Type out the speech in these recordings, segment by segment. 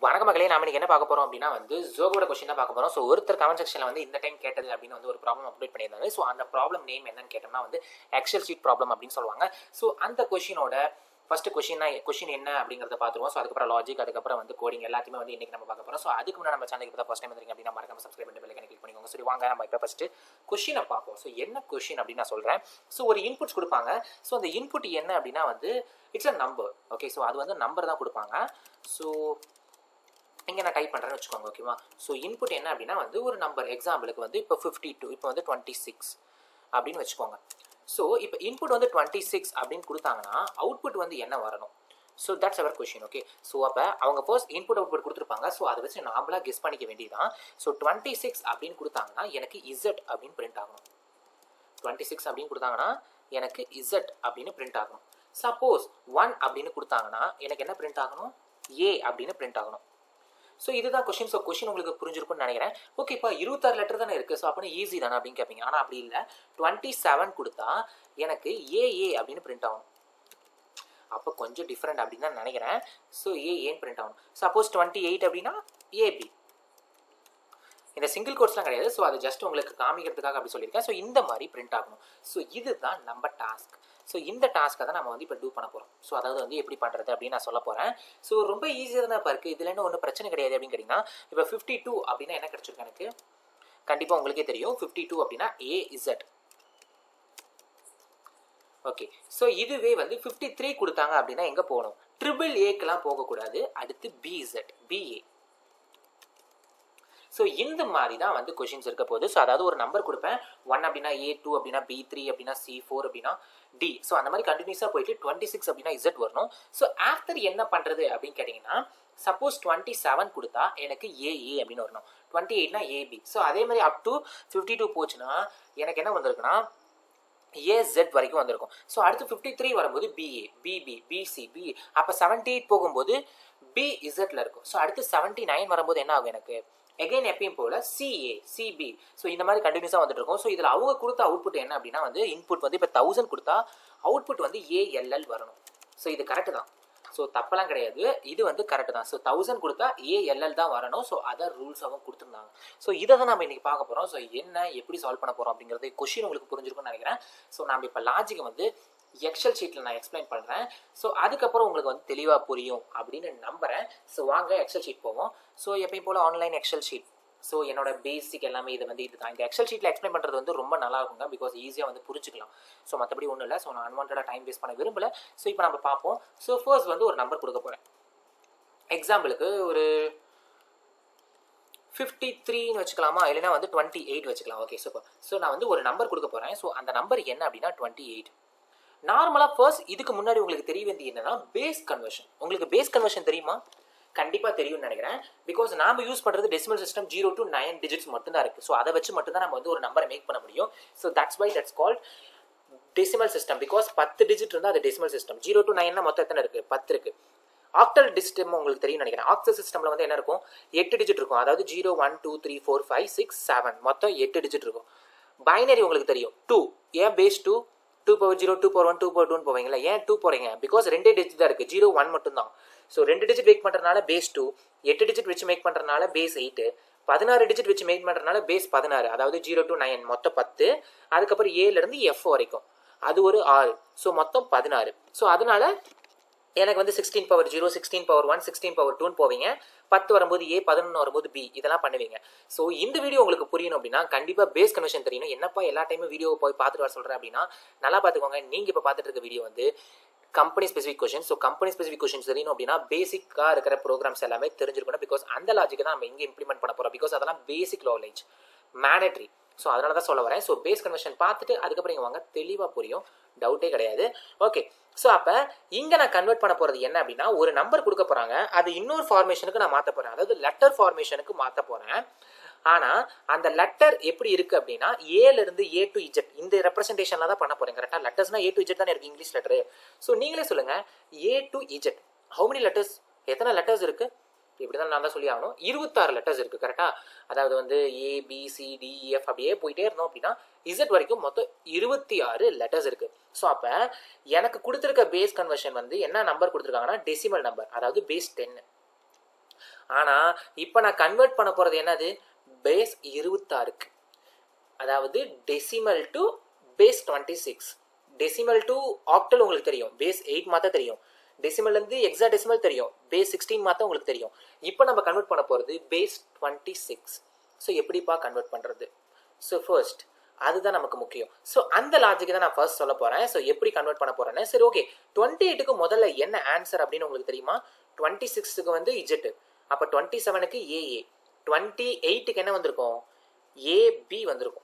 வணக்க மகளே நாம இன்னைக்கு என்ன பார்க்க போறோம் அப்படின்னா வந்து ஜோகோட கொஸ்டின் தான் பார்க்க போறோம் ஸோ ஒருத்தர் கமெண்ட் செக்ஷன்ல வந்து இந்த டைம் கேட்டது அப்படின்னு வந்து ஒரு ப்ராப்ளம் அப்டேட் பண்ணியிருந்தாங்க ஸோ அந்த ப்ராப்ளம் நேம் என்னன்னு கேட்டோம்னா வந்து எக்ஸல் ஷீட் ப்ராப்ளம் அப்படின்னு சொல்லுவாங்க ஸோ அந்த கொஷினோட ஃபர்ஸ்ட் கொஷின் கொஷின் என்ன அப்படிங்கிறத பார்த்துருவோம் ஸோ அதுக்கப்புறம் லாஜிக் அதுக்கப்புறம் வந்து கோடிங் எல்லாத்தையுமே வந்து இன்னைக்கு நம்ம பார்க்க போறோம் ஸோ அதுக்கு முன்னாடி நம்ம சேனலுக்கு தான் ஃபர்ஸ்ட் டைம் வந்துருங்க அப்படின்னா மறக்காம சப்ஸ்கிரைப் பண்ணி பெல்லைக்கனை கிளிக் பண்ணிக்கோங்க சரி வாங்க நம்ம இப்போ ஃபர்ஸ்ட் கொஷினை பார்ப்போம் ஸோ என்ன கொஷின் அப்படின்னு நான் சொல்றேன் ஸோ ஒரு இன்புட்ஸ் கொடுப்பாங்க ஸோ அந்த இன்புட் என்ன அப்படின்னா வந்து it's a number okay so அது வந்து நம்பர் தான் கொடுப்பாங்க ஸோ இங்கே நான் டைப் பண்ணுறேன்னு வச்சுக்கோங்க ஓகேவா ஸோ இன்புட் என்ன அப்படின்னா வந்து ஒரு நம்பர் எக்ஸாம்பிளுக்கு வந்து இப்போ ஃபிஃப்டி டூ இப்போ வந்து டுவெண்ட்டி சிக்ஸ் அப்படின்னு வச்சுக்கோங்க ஸோ இப்போ இன்புட் வந்து டுவெண்ட்டி சிக்ஸ் அப்படின்னு கொடுத்தாங்கன்னா அவுட்புட் வந்து என்ன வரணும் so that's our question okay so அப்போ அவங்க ஃபர்ஸ்ட் இன்புட் அவுட்புட் கொடுத்துருப்பாங்க ஸோ அதை வச்சு நாமளாக கெஸ் பண்ணிக்க வேண்டியதான் ஸோ டுவெண்ட்டி சிக்ஸ் அப்படின்னு கொடுத்தாங்கன்னா எனக்கு இசட் அப்படின்னு பிரிண்ட் ஆகணும் டுவெண்ட்டி சிக்ஸ் அப்படின்னு கொடுத்தாங்கன்னா எனக்கு இசட் அப்படின்னு பிரிண்ட் ஆகணும் சப்போஸ் ஒன் அப்படின்னு கொடுத்தாங்கன்னா எனக்கு என்ன பிரிண்ட் ஆகணும் ஏ அப்படின்னு பிரிண்ட் ஆகணும் ஸோ இதுதான் கொஷின் ஸோ கொஷின் உங்களுக்கு புரிஞ்சிருக்கும்னு நினைக்கிறேன் ஓகே இப்போ இருபத்தாறு லெட்டர் தானே இருக்குது ஸோ அப்படின்னு ஈஸி தானே அப்படின்னு கேட்பீங்க ஆனால் அப்படி இல்லை டுவெண்ட்டி செவன் கொடுத்தா எனக்கு ஏஏ அப்படின்னு பிரிண்ட் ஆகணும் அப்போ கொஞ்சம் டிஃப்ரெண்ட் அப்படின்னு தான் நினைக்கிறேன் ஸோ ஏ ஏன் பிரிண்ட் ஆகணும் சப்போஸ் டுவெண்ட்டி எயிட் அப்படின்னா ஏபி இந்த சிங்கிள் கோட்ஸ்லாம் கிடையாது ஸோ அது ஜஸ்ட் உங்களுக்கு காமிக்கிறதுக்காக அப்படி சொல்லியிருக்கேன் ஸோ இந்த மாதிரி பிரிண்ட் ஆகணும் ஸோ இதுதான் நம்ம டாஸ்க் ஸோ இந்த டாஸ்க்கை தான் நம்ம வந்து இப்போ டூ பண்ண போகிறோம் ஸோ அதாவது வந்து எப்படி பண்ணுறது அப்படின்னு நான் சொல்ல போகிறேன் ஸோ ரொம்ப ஈஸியாக தான் இப்போ இருக்குது இதில் என்ன ஒன்றும் பிரச்சனை கிடையாது அப்படின்னு கேட்டிங்கன்னா இப்போ ஃபிஃப்டி டூ அப்படின்னா என்ன கிடச்சிருக்கு எனக்கு கண்டிப்பாக உங்களுக்கே தெரியும் ஃபிஃப்டி டூ அப்படின்னா ஏ இசட் ஓகே ஸோ இதுவே வந்து ஃபிஃப்டி த்ரீ கொடுத்தாங்க அப்படின்னா எங்கே போகணும் ட்ரிபிள் ஏக்கெலாம் போகக்கூடாது அடுத்து பிஇசட் பிஏ ஸோ இந்த மாதிரி தான் வந்து கொஷின்ஸ் இருக்க போகுது ஸோ அதாவது ஒரு நம்பர் கொடுப்பேன் ஒன் அப்படின்னா ஏ டூ அப்படின்னா பி த்ரீ அப்படின்னா சி ஃபோர் அப்படின்னா டி ஸோ அந்த மாதிரி கண்டினியூஸாக போயிட்டு டுவெண்ட்டி சிக்ஸ் அப்படின்னா இசட் வரணும் ஸோ ஆஃப்டர் என்ன பண்ணுறது அப்படின்னு கேட்டிங்கன்னா சப்போஸ் டுவெண்ட்டி செவன் கொடுத்தா எனக்கு ஏஏ அப்படின்னு வரணும் டுவெண்ட்டி எயிட்னா ஏபி ஸோ அதே மாதிரி அப் டு ஃபிஃப்டி டூ போச்சுன்னா எனக்கு என்ன வந்திருக்குன்னா ஏசெட் வரைக்கும் வந்திருக்கும் ஸோ அடுத்து ஃபிஃப்டி த்ரீ வரும்போது பிஏ பிபி பிசி பி அப்போ செவன்டி எயிட் போகும்போது பி இசட்ல இருக்கும் ஸோ அடுத்து செவன்டி நைன் வரும்போது என்ன ஆகும் எனக்கு எகைன் எப்பயும் போல சிஏ சிபி ஸோ இந்த மாதிரி கண்டினியூஸாக வந்துட்டு இருக்கும் ஸோ இதில் அவங்க கொடுத்த அவுட்புட் என்ன அப்படின்னா வந்து இன்புட் வந்து இப்போ தௌசண்ட் கொடுத்தா அவுட்புட் வந்து ஏஎல்எல் வரணும் ஸோ இது கரெக்டு தான் ஸோ தப்பெல்லாம் கிடையாது இது வந்து கரெக்டு தான் ஸோ தௌசண்ட் கொடுத்தா ஏஎல்எல் தான் வரணும் ஸோ அதர் ரூல்ஸாகவும் கொடுத்துருந்தாங்க ஸோ இதை தான் நம்ம இன்னைக்கு பார்க்க போகிறோம் ஸோ என்ன எப்படி சால்வ் பண்ண போகிறோம் அப்படிங்கிறது கொஷின் உங்களுக்கு புரிஞ்சிருக்கும்னு நினைக்கிறேன் ஸோ நம்ம இப்போ லாஜிக்கை வந்து எக்ஸல் ஷீட்டில் நான் எக்ஸ்பிளைன் பண்ணுறேன் ஸோ அதுக்கப்புறம் உங்களுக்கு வந்து தெளிவாக புரியும் அப்படின்னு நம்புகிறேன் ஸோ வாங்க எக்ஸல் ஷீட் போவோம் ஸோ எப்பயும் போல் ஆன்லைன் எக்ஸல் ஷீட் ஸோ என்னோட பேசிக் எல்லாமே இது வந்து இதுதான் இந்த எக்ஸல் ஷீட்டில் எக்ஸ்பிளைன் பண்ணுறது வந்து ரொம்ப நல்லா இருக்குங்க பிகாஸ் ஈஸியாக வந்து புரிஞ்சுக்கலாம் ஸோ மற்றபடி ஒன்றும் இல்லை ஸோ நான் அன்வான்டாக டைம் வேஸ்ட் பண்ண விரும்பல ஸோ இப்போ நம்ம பார்ப்போம் ஸோ ஃபர்ஸ்ட் வந்து ஒரு நம்பர் கொடுக்க போகிறேன் எக்ஸாம்பிளுக்கு ஒரு ஃபிஃப்டி த்ரீன்னு வச்சுக்கலாமா இல்லைனா வந்து டுவெண்ட்டி எயிட் வச்சுக்கலாம் ஓகே சூப்பர் ஸோ நான் வந்து ஒரு நம்பர் கொடுக்க போகிறேன் ஸோ அந்த நம்பர் என்ன அப்படின்னா டுவெண்ட்டி எயிட் நார்மலாக ஃபர்ஸ்ட் இதுக்கு முன்னாடி உங்களுக்கு தெரிய வேண்டியது என்னன்னா பேஸ் கன்வர்ஷன் உங்களுக்கு பேஸ் கன்வர்ஷன் தெரியுமா கண்டிப்பாக தெரியும்னு நினைக்கிறேன் பிகாஸ் நாம யூஸ் பண்ணுறது decimal system zero to nine digits மட்டும் தான் இருக்குது ஸோ அதை வச்சு மட்டும் தான் நம்ம வந்து ஒரு நம்பரை மேக் பண்ண முடியும் so that's why that's called decimal system because பத்து டிஜிட் இருந்தால் அது டெசிமல் சிஸ்டம் ஜீரோ டு நைன்னா மொத்தம் எத்தனை இருக்குது பத்து இருக்குது ஆக்டல் டிஸ்டம் உங்களுக்கு தெரியும் நினைக்கிறேன் ஆக்டல் சிஸ்டமில் வந்து என்ன இருக்கும் எட்டு டிஜிட் இருக்கும் அதாவது zero one two three four five six seven மொத்தம் எட்டு டிஜிட் இருக்கும் பைனரி உங்களுக்கு தெரியும் டூ ஏன் base two two power zero two power one two power டூன்னு போவீங்களா ஏன் டூ போறீங்க பிகாஸ் ரெண்டே டிஜிட் தான் இருக்குது ஜீரோ ஒன் மட்டும் தான் ஸோ ரெண்டு டிஜிட் மேக் பண்ணுறதுனால பேஸ் டூ எட்டு டிஜிட் வச்சு மேக் பண்ணுறதுனால பேஸ் எயிட்டு பதினாறு டிஜிட் வச்சு மேக் பண்ணுறதுனால பேஸ் பதினாறு அதாவது ஜீரோ டு நைன் மொத்தம் பத்து அதுக்கப்புறம் ஏலேருந்து எஃப் வரைக்கும் அது ஒரு ஆறு ஸோ மொத்தம் பதினாறு ஸோ அதனால எனக்கு வந்து sixteen power zero sixteen power one sixteen power டூன்னு போவீங்க பத்து வரும்போது ஏ பதினொன்று வரும்போது பி இதெல்லாம் பண்ணுவீங்க ஸோ இந்த வீடியோ உங்களுக்கு புரியணும் அப்படின்னா கண்டிப்பாக பேஸ் கன்வர்ஷன் தெரியணும் என்னப்பா எல்லா டைமும் வீடியோ போய் பார்த்துட்டு வர சொல்கிறேன் அப்படின்னா நல்லா பார்த்துக்கோங்க நீங்கள் இப்போ பார்த்துட்டு இருக்க வீடியோ வந்து company specific question so company specific questions தெரியணும் அப்படின்னா பேசிக்காக இருக்கிற ப்ரோக்ராம்ஸ் எல்லாமே தெரிஞ்சிருக்கணும் பிகாஸ் அந்த லாஜிக்கை தான் நம்ம எங்கே இம்ப்ளிமெண்ட் பண்ண போகிறோம் பிகாஸ் அதெல்லாம் பேசிக் நாலேஜ் மேனட்ரி ஸோ அதனால தான் சொல்ல வரேன் ஸோ பேஸ் கன்வர்ஷன் பார்த்துட்டு அதுக்கப்புறம் இங்கே வாங்க தெளிவாக புரியும் டவுட்டே கிடையாது ஓகே ஸோ அப்போ இங்கே நான் கன்வெர்ட் பண்ண போகிறது என்ன அப்படின்னா ஒரு நம்பர் கொடுக்க போகிறாங்க அது இன்னொரு ஃபார்மேஷனுக்கு நான் மாற்ற போகிறேன் அதாவது லெட்டர் ஃபார்மேஷனுக்கு மாற்ற போகிறேன் ஆனால் அந்த லெட்டர் எப்படி இருக்குது அப்படின்னா ஏலேருந்து ஏ டு இஜெட் இந்த ரெப்ரஸன்டேஷனில் தான் பண்ண போகிறேன் கரெக்டாக லெட்டர்ஸ்னா ஏ டு இஜெட் தானே இருக்குது இங்கிலீஷ் லெட்டர் ஸோ நீங்களே சொல்லுங்கள் A to Z how many letters எத்தனை லெட்டர்ஸ் இருக்குது இப்படி தான் நான் தான் சொல்லி ஆகணும் இருபத்தாறு லெட்டர்ஸ் இருக்குது கரெக்டாக அதாவது வந்து A B C D F அப்படியே போயிட்டே இருந்தோம் அப்படின்னா இசட் வரைக்கும் மொத்தம் இருபத்தி ஆறு லெட்டர்ஸ் இருக்குது ஸோ அப்போ எனக்கு கொடுத்துருக்க பேஸ் கன்வர்ஷன் வந்து என்ன நம்பர் கொடுத்துருக்காங்கன்னா டெசிமல் நம்பர் அதாவது பேஸ் டென்னு ஆனால் இப்போ நான் கன்வெர்ட் பண்ண போகிறது என்னது பேஸ் இருபத்தாறுக்கு அதாவது decimal to base twenty six decimal to octal உங்களுக்கு தெரியும் பேஸ் எயிட் மாற்ற தெரியும் டெசிமல்லேருந்து எக்ஸா டெசிமல் தெரியும் பேஸ் சிக்ஸ்டீன் மாற்ற உங்களுக்கு தெரியும் இப்போ நம்ம கன்வெர்ட் பண்ண போகிறது பேஸ் டுவெண்ட்டி சிக்ஸ் ஸோ எப்படிப்பா கன்வெர்ட் பண்ணுறது ஸோ ஃபர்ஸ்ட் அதுதான் நமக்கு முக்கியம் ஸோ அந்த லாஜிக்கு தான் நான் ஃபர்ஸ்ட் சொல்ல போகிறேன் ஸோ எப்படி கன்வெர்ட் பண்ண போகிறேன்னு சரி ஓகே டுவெண்ட்டி எயிட்டுக்கு முதல்ல என்ன ஆன்சர் அப்படின்னு உங்களுக்கு தெரியுமா டுவெண்ட்டி சிக்ஸுக்கு வந்து இஜெட்டு அப்போ டுவெண்ட்டி செவனுக்கு ஏஏ டுவெண்ட்டி எயிட்டுக்கு என்ன வந்திருக்கும் ஏபி வந்திருக்கும்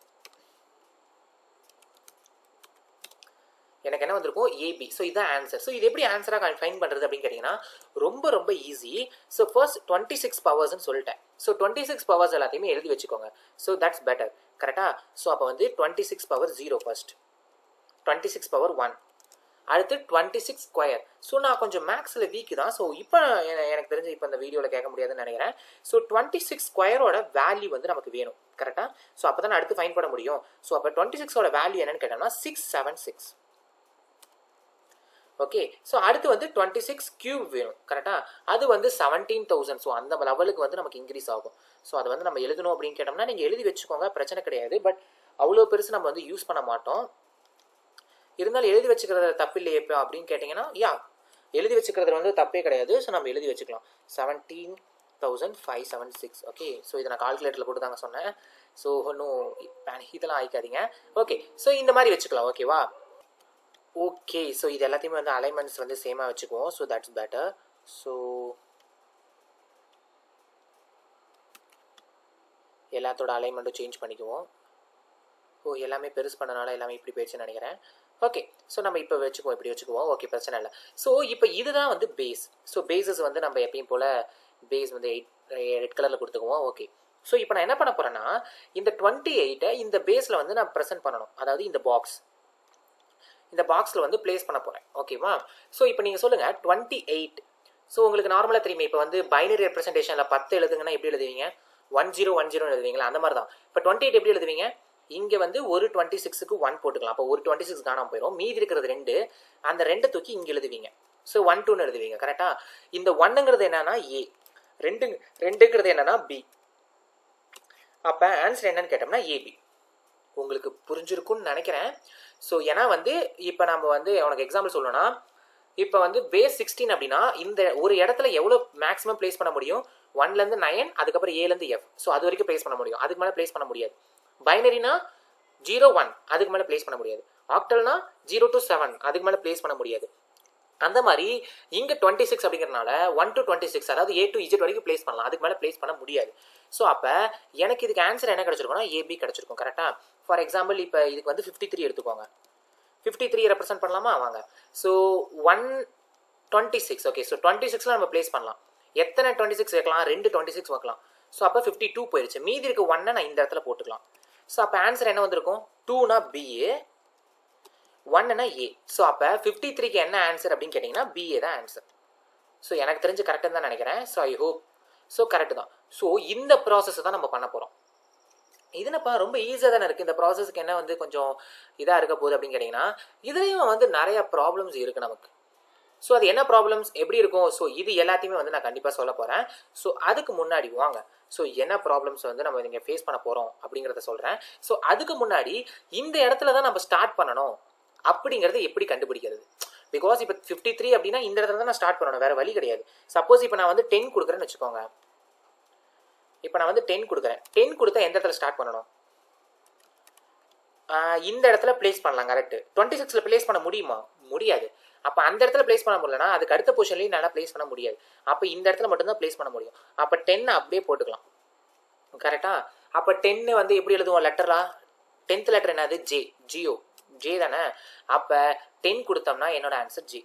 எனக்கு என்ன வந்திருக்கும் ஏபி ஸோ இதுதான் ஆன்சர் ஸோ இது எப்படி ஆன்சராக ஃபைன் பண்ணுறது அப்படின்னு கேட்டிங்கன்னா ரொம்ப ரொம்ப easy so first twenty six பவர்ஸ்னு சொல்லிட்டேன் ஸோ டுவெண்ட்டி சிக்ஸ் பவர்ஸ் எல்லாத்தையுமே எழுதி வச்சுக்கோங்க ஸோ தட்ஸ் பெட்டர் கரெக்டாக ஸோ அப்போ வந்து twenty six power zero first twenty six power one அடுத்து டுவெண்ட்டி சிக்ஸ் ஸ்கொயர் ஸோ நான் கொஞ்சம் மேக்ஸில் வீக் தான் ஸோ இப்போ எனக்கு தெரிஞ்சு இப்போ இந்த வீடியோவில் கேட்க முடியாதுன்னு நினைக்கிறேன் ஸோ டுவெண்ட்டி சிக்ஸ் ஸ்கொயரோட வேல்யூ வந்து நமக்கு வேணும் கரெக்டாக ஸோ அப்போ தான் அடுத்து ஃபைன் பண்ண முடியும் ஸோ அப்போ டுவெண்ட்டி சிக்ஸோட வேல்யூ என்னன்னு கேட்டோம்னா six seven six okay so அடுத்து வந்து டுவெண்ட்டி சிக்ஸ் கியூப் வேணும் கரெக்டாக அது வந்து செவன்டீன் தௌசண்ட் ஸோ அந்த லெவலுக்கு வந்து நமக்கு இன்க்ரீஸ் ஆகும் ஸோ அதை வந்து நம்ம எழுதணும் அப்படின்னு கேட்டோம்னா நீங்கள் எழுதி வச்சுக்கோங்க பிரச்சனை கிடையாது பட் அவ்வளோ பெருசு நம்ம வந்து யூஸ் பண்ண மாட்டோம் இருந்தாலும் எழுதி வச்சுக்கிறது தப்பு இல்லையே இப்போ அப்படின்னு கேட்டிங்கன்னா யா எழுதி வச்சுக்கிறது வந்து தப்பே கிடையாது ஸோ நம்ம எழுதி வச்சுக்கலாம் seventeen thousand five seven six okay so இதை நான் கால்குலேட்டரில் போட்டு தாங்க சொன்னேன் ஸோ ஒன்றும் இதெல்லாம் ஆயிக்காதீங்க ஓகே ஸோ இந்த மாதிரி வச்சுக்கலாம் ஓகேவா ஓகே ஸோ இது எல்லாத்தையுமே வந்து அலைன்மெண்ட்ஸ் வந்து சேமாக வச்சுக்குவோம் ஸோ தட்ஸ் பெட்டர் ஸோ எல்லாத்தோட அலைன்மெண்ட்டும் சேஞ்ச் பண்ணிக்குவோம் ஓ எல்லாமே பெருசு பண்ணனால எல்லாமே இப்படி போயிடுச்சுன்னு நினைக்கிறேன் ஓகே ஸோ நம்ம இப்போ வச்சுக்குவோம் இப்படி வச்சுக்குவோம் ஓகே பிரச்சனை இல்லை ஸோ இப்போ இதுதான் வந்து பேஸ் ஸோ பேஸஸ் வந்து நம்ம எப்பயும் போல் பேஸ் வந்து எயிட் ரெட் கலரில் கொடுத்துக்குவோம் ஓகே ஸோ இப்போ நான் என்ன பண்ண போகிறேன்னா இந்த டுவெண்ட்டி எயிட்டை இந்த பேஸில் வந்து நான் ப்ரெசென்ட் பண்ணணும் அதாவது இந்த பாக்ஸ் இந்த பாக்ஸில் வந்து பிளேஸ் பண்ண போகிறேன் ஓகேவா ஸோ இப்போ நீங்கள் சொல்லுங்கள் டுவெண்ட்டி எயிட் ஸோ உங்களுக்கு நார்மலாக தெரியுமே இப்போ வந்து பைனரி ரெப்ரஸன்டேஷனில் பத்து எழுதுங்கன்னா எப்படி எழுதுவீங்க ஒன் ஜீரோ ஒன் ஜீரோ எழுதுவீங்களா அந்த மாதிரி தான் இப்போ டுவெண்ட்டி எயிட் எப்படி எழுதுவீங்க இங்கே வந்து ஒரு டுவெண்ட்டி சிக்ஸுக்கு ஒன் போட்டுக்கலாம் அப்போ ஒரு டுவெண்ட்டி சிக்ஸ் காணாமல் போயிடும் மீதி இருக்கிறது ரெண்டு அந்த ரெண்டை தூக்கி இங்கே எழுதுவீங்க ஸோ ஒன் டூன்னு எழுதுவீங்க கரெக்டாக இந்த ஒன்னுங்கிறது என்னன்னா ஏ ரெண்டு ரெண்டுங்கிறது என்னன்னா பி அப்போ ஆன்சர் என்னன்னு கேட்டோம்னா ஏபி உங்களுக்கு புரிஞ்சிருக்கும்னு நினைக்கிறேன் ஸோ ஏன்னா வந்து இப்போ நம்ம வந்து உனக்கு எக்ஸாம்பிள் சொல்லணும்னா இப்போ வந்து பேஸ் சிக்ஸ்டீன் அப்படின்னா இந்த ஒரு இடத்துல எவ்வளோ மேக்ஸிமம் ப்ளேஸ் பண்ண முடியும் ஒன்லேருந்து நைன் அதுக்கப்புறம் ஏலேருந்து எஃப் ஸோ அது வரைக்கும் ப்ளேஸ் பண்ண முடியும் அதுக்கு மேலே ப்ளேஸ் பண்ண முடியாது பைனரினா ஜீரோ ஒன் அதுக்கு மேலே ப்ளேஸ் பண்ண முடியாது ஆக்டல்னா ஜீரோ டு செவன் அதுக்கு மேலே ப்ளேஸ் பண்ண முடியாது அந்த மாதிரி இங்கே டுவெண்ட்டி சிக்ஸ் அப்படிங்கிறனால ஒன் டு டுவெண்ட்டி சிக்ஸ் அதாவது ஏ டு இஜெட் வரைக்கும் ப்ளேஸ் பண்ணலாம் அதுக்கு மேலே ப்ளேஸ் பண்ண முடியாது ஸோ அப்போ எனக்கு இதுக்கு ஆன்சர் என்ன கிடச்சிருக்கும்னா ஏபி கிடச்சிருக்கும் கரெக்டாக ஃபார் எக்ஸாம்பிள் இப்போ இதுக்கு வந்து ஃபிஃப்டி த்ரீ எடுத்துக்கோங்க ஃபிஃப்டி த்ரீ ரெப்ரசென்ட் பண்ணலாமா வாங்க so one twenty six okay so twenty சிக்ஸில் நம்ம ப்ளேஸ் பண்ணலாம் எத்தனை டுவெண்ட்டி சிக்ஸ் வைக்கலாம் ரெண்டு டுவெண்ட்டி சிக்ஸ் வைக்கலாம் ஸோ அப்போ ஃபிஃப்டி டூ போயிடுச்சு மீதி இருக்க ஒன்னை நான் இந்த இடத்துல போட்டுக்கலாம் ஸோ அப்போ ஆன்சர் என்ன வந்திருக்கும் டூனா பிஏ ஒன்னுனா ஏ ஸோ அப்போ ஃபிஃப்டி த்ரீக்கு என்ன ஆன்சர் அப்படின்னு கேட்டிங்கன்னா பிஏ தான் ஆன்சர் ஸோ எனக்கு தெரிஞ்சு கரெக்டுன்னு தான் நினைக்கிறேன் so I hope so correct தான் ஸோ இந்த ப்ராசஸ் தான் நம்ம பண்ண போகிறோம் இதுனப்பா ரொம்ப ஈஸியாக தானே இருக்குது இந்த ப்ராசஸ்க்கு என்ன வந்து கொஞ்சம் இதாக இருக்க போகுது அப்படின்னு கேட்டிங்கன்னா இதுலேயும் வந்து நிறைய ப்ராப்ளம்ஸ் இருக்குது நமக்கு ஸோ அது என்ன ப்ராப்ளம்ஸ் எப்படி இருக்கும் ஸோ இது எல்லாத்தையுமே வந்து நான் கண்டிப்பாக சொல்ல போகிறேன் ஸோ அதுக்கு முன்னாடி வாங்க ஸோ என்ன ப்ராப்ளம்ஸ் வந்து நம்ம இங்கே ஃபேஸ் பண்ண போகிறோம் அப்படிங்கிறத சொல்கிறேன் ஸோ அதுக்கு முன்னாடி இந்த இடத்துல தான் நம்ம ஸ்டார்ட் பண்ணணும் அப்படிங்கிறது எப்படி கண்டுபிடிக்கிறது பிகாஸ் இப்போ ஃபிஃப்டி த்ரீ அப்படின்னா இந்த இடத்துல தான் நான் ஸ்டார்ட் பண்ணணும் வேறு வழி கிடையாது சப்போஸ் இப்போ நான் வந்து டென் கொடுக்குறேன்னு வச்சுக்கோங்க இப்போ நான் வந்து டென் கொடுக்குறேன் டென் கொடுத்தா எந்த இடத்துல ஸ்டார்ட் பண்ணணும் இந்த இடத்துல பிளேஸ் பண்ணலாம் கரெக்ட் டுவெண்ட்டி சிக்ஸில் பிளேஸ் பண்ண முடியுமா முடியாது அப்போ அந்த இடத்துல பிளேஸ் பண்ண முடியலன்னா அதுக்கு அடுத்த பொசிஷன்லையும் நல்லா பிளேஸ் பண்ண முடியாது அப்போ இந்த இடத்துல மட்டும்தான் பிளேஸ் பண்ண முடியும் அப்போ டென்னை அப்படியே போட்டுக்கலாம் கரெக்டா அப்போ டென்னு வந்து எப்படி எழுதுவோம் லெட்டரா டென்த் லெட்டர் என்னது ஜே ஜியோ ஜே தானே அப்போ டென் கொடுத்தோம்னா என்னோட ஆன்சர் ஜே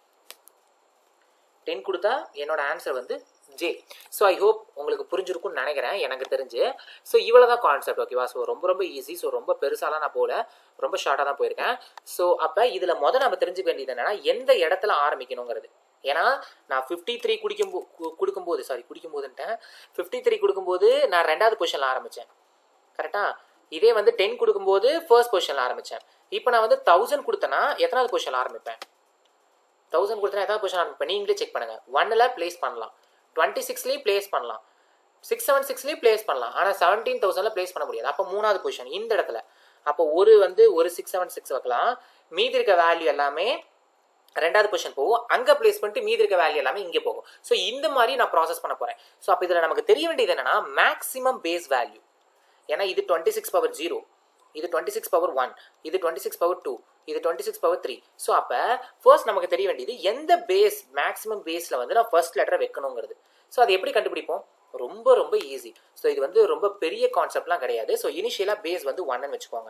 டென் கொடுத்தா என்னோட ஆன்சர் வந்து ஜே ஸோ ஐ ஹோப் உங்களுக்கு புரிஞ்சிருக்கும்னு நினைக்கிறேன் எனக்கு தெரிஞ்சு ஸோ இவ்வளோ தான் கான்செப்ட் ஓகேவா ஸோ ரொம்ப ரொம்ப ஈஸி ஸோ ரொம்ப பெருசாலாம் நான் போகல ரொம்ப ஷார்ட்டாக தான் போயிருக்கேன் ஸோ அப்போ இதில் மொதல் நம்ம தெரிஞ்சுக்க வேண்டியது என்னன்னா எந்த இடத்துல ஆரம்பிக்கணுங்கிறது ஏன்னா நான் ஃபிஃப்டி த்ரீ குடிக்கும் கொடுக்கும்போது சாரி குடிக்கும்போதுன்ட்டேன் ஃபிஃப்டி த்ரீ கொடுக்கும்போது நான் ரெண்டாவது பொசிஷனில் ஆரம்பித்தேன் கரெக்டாக இதே வந்து டென் கொடுக்கும்போது ஃபர்ஸ்ட் பொசிஷனில் ஆரம்பித்தேன் இப்போ நான் வந்து தௌசண்ட் கொடுத்தேன்னா எத்தனாவது பொசிஷனில் ஆரம்பிப்பேன் தௌசண்ட் கொடுத்தா எதாவது பொசிஷன் ஆரம்பிப்பேன் நீங்களே செக் பண்ணுங்கள் ஒன்னில் ப்ளேஸ் பண்ணலாம் டுவெண்ட்டி சிக்ஸ்லேயும் ப்ளேஸ் பண்ணலாம் சிக்ஸ் செவன் சிக்ஸ்லேயும் ப்ளேஸ் பண்ணலாம் ஆனால் செவன்டீன் தௌசண்டில் ப்ளேஸ் பண்ண முடியாது அப்போ மூணாவது பொசிஷன் இந்த இடத்துல அப்போ ஒரு வந்து ஒரு சிக்ஸ் செவன் சிக்ஸ் வைக்கலாம் மீதி இருக்க வேல்யூ எல்லாமே ரெண்டாவது பொசிஷன் போகும் அங்கே ப்ளேஸ் பண்ணிட்டு மீதி இருக்க வேல்யூ எல்லாமே இங்கே போகும் ஸோ இந்த மாதிரி நான் ப்ராசஸ் பண்ண போகிறேன் ஸோ அப்போ இதில் நமக்கு தெரிய வேண்டியது என்னன்னா மேக்ஸிமம் பேஸ் வேல்யூ ஏன்னா இது டுவெண்ட்டி சிக்ஸ் பவர் ஜீரோ இது டுவெண்ட்டி சிக்ஸ் பவர் ஒன் இது டுவெண்ட்டி சிக்ஸ் பவர் டூ இது twenty six power three so அப்போ ஃபர்ஸ்ட் நமக்கு தெரிய வேண்டியது எந்த பேஸ் மேக்ஸிமம் பேஸில் வந்து நான் ஃபர்ஸ்ட் லெட்டரை வைக்கணுங்கிறது ஸோ அது எப்படி கண்டுபிடிப்போம் ரொம்ப ரொம்ப ஈஸி ஸோ இது வந்து ரொம்ப பெரிய கான்செப்ட்லாம் கிடையாது ஸோ இனிஷியலாக பேஸ் வந்து ஒன்னு வச்சுக்கோங்க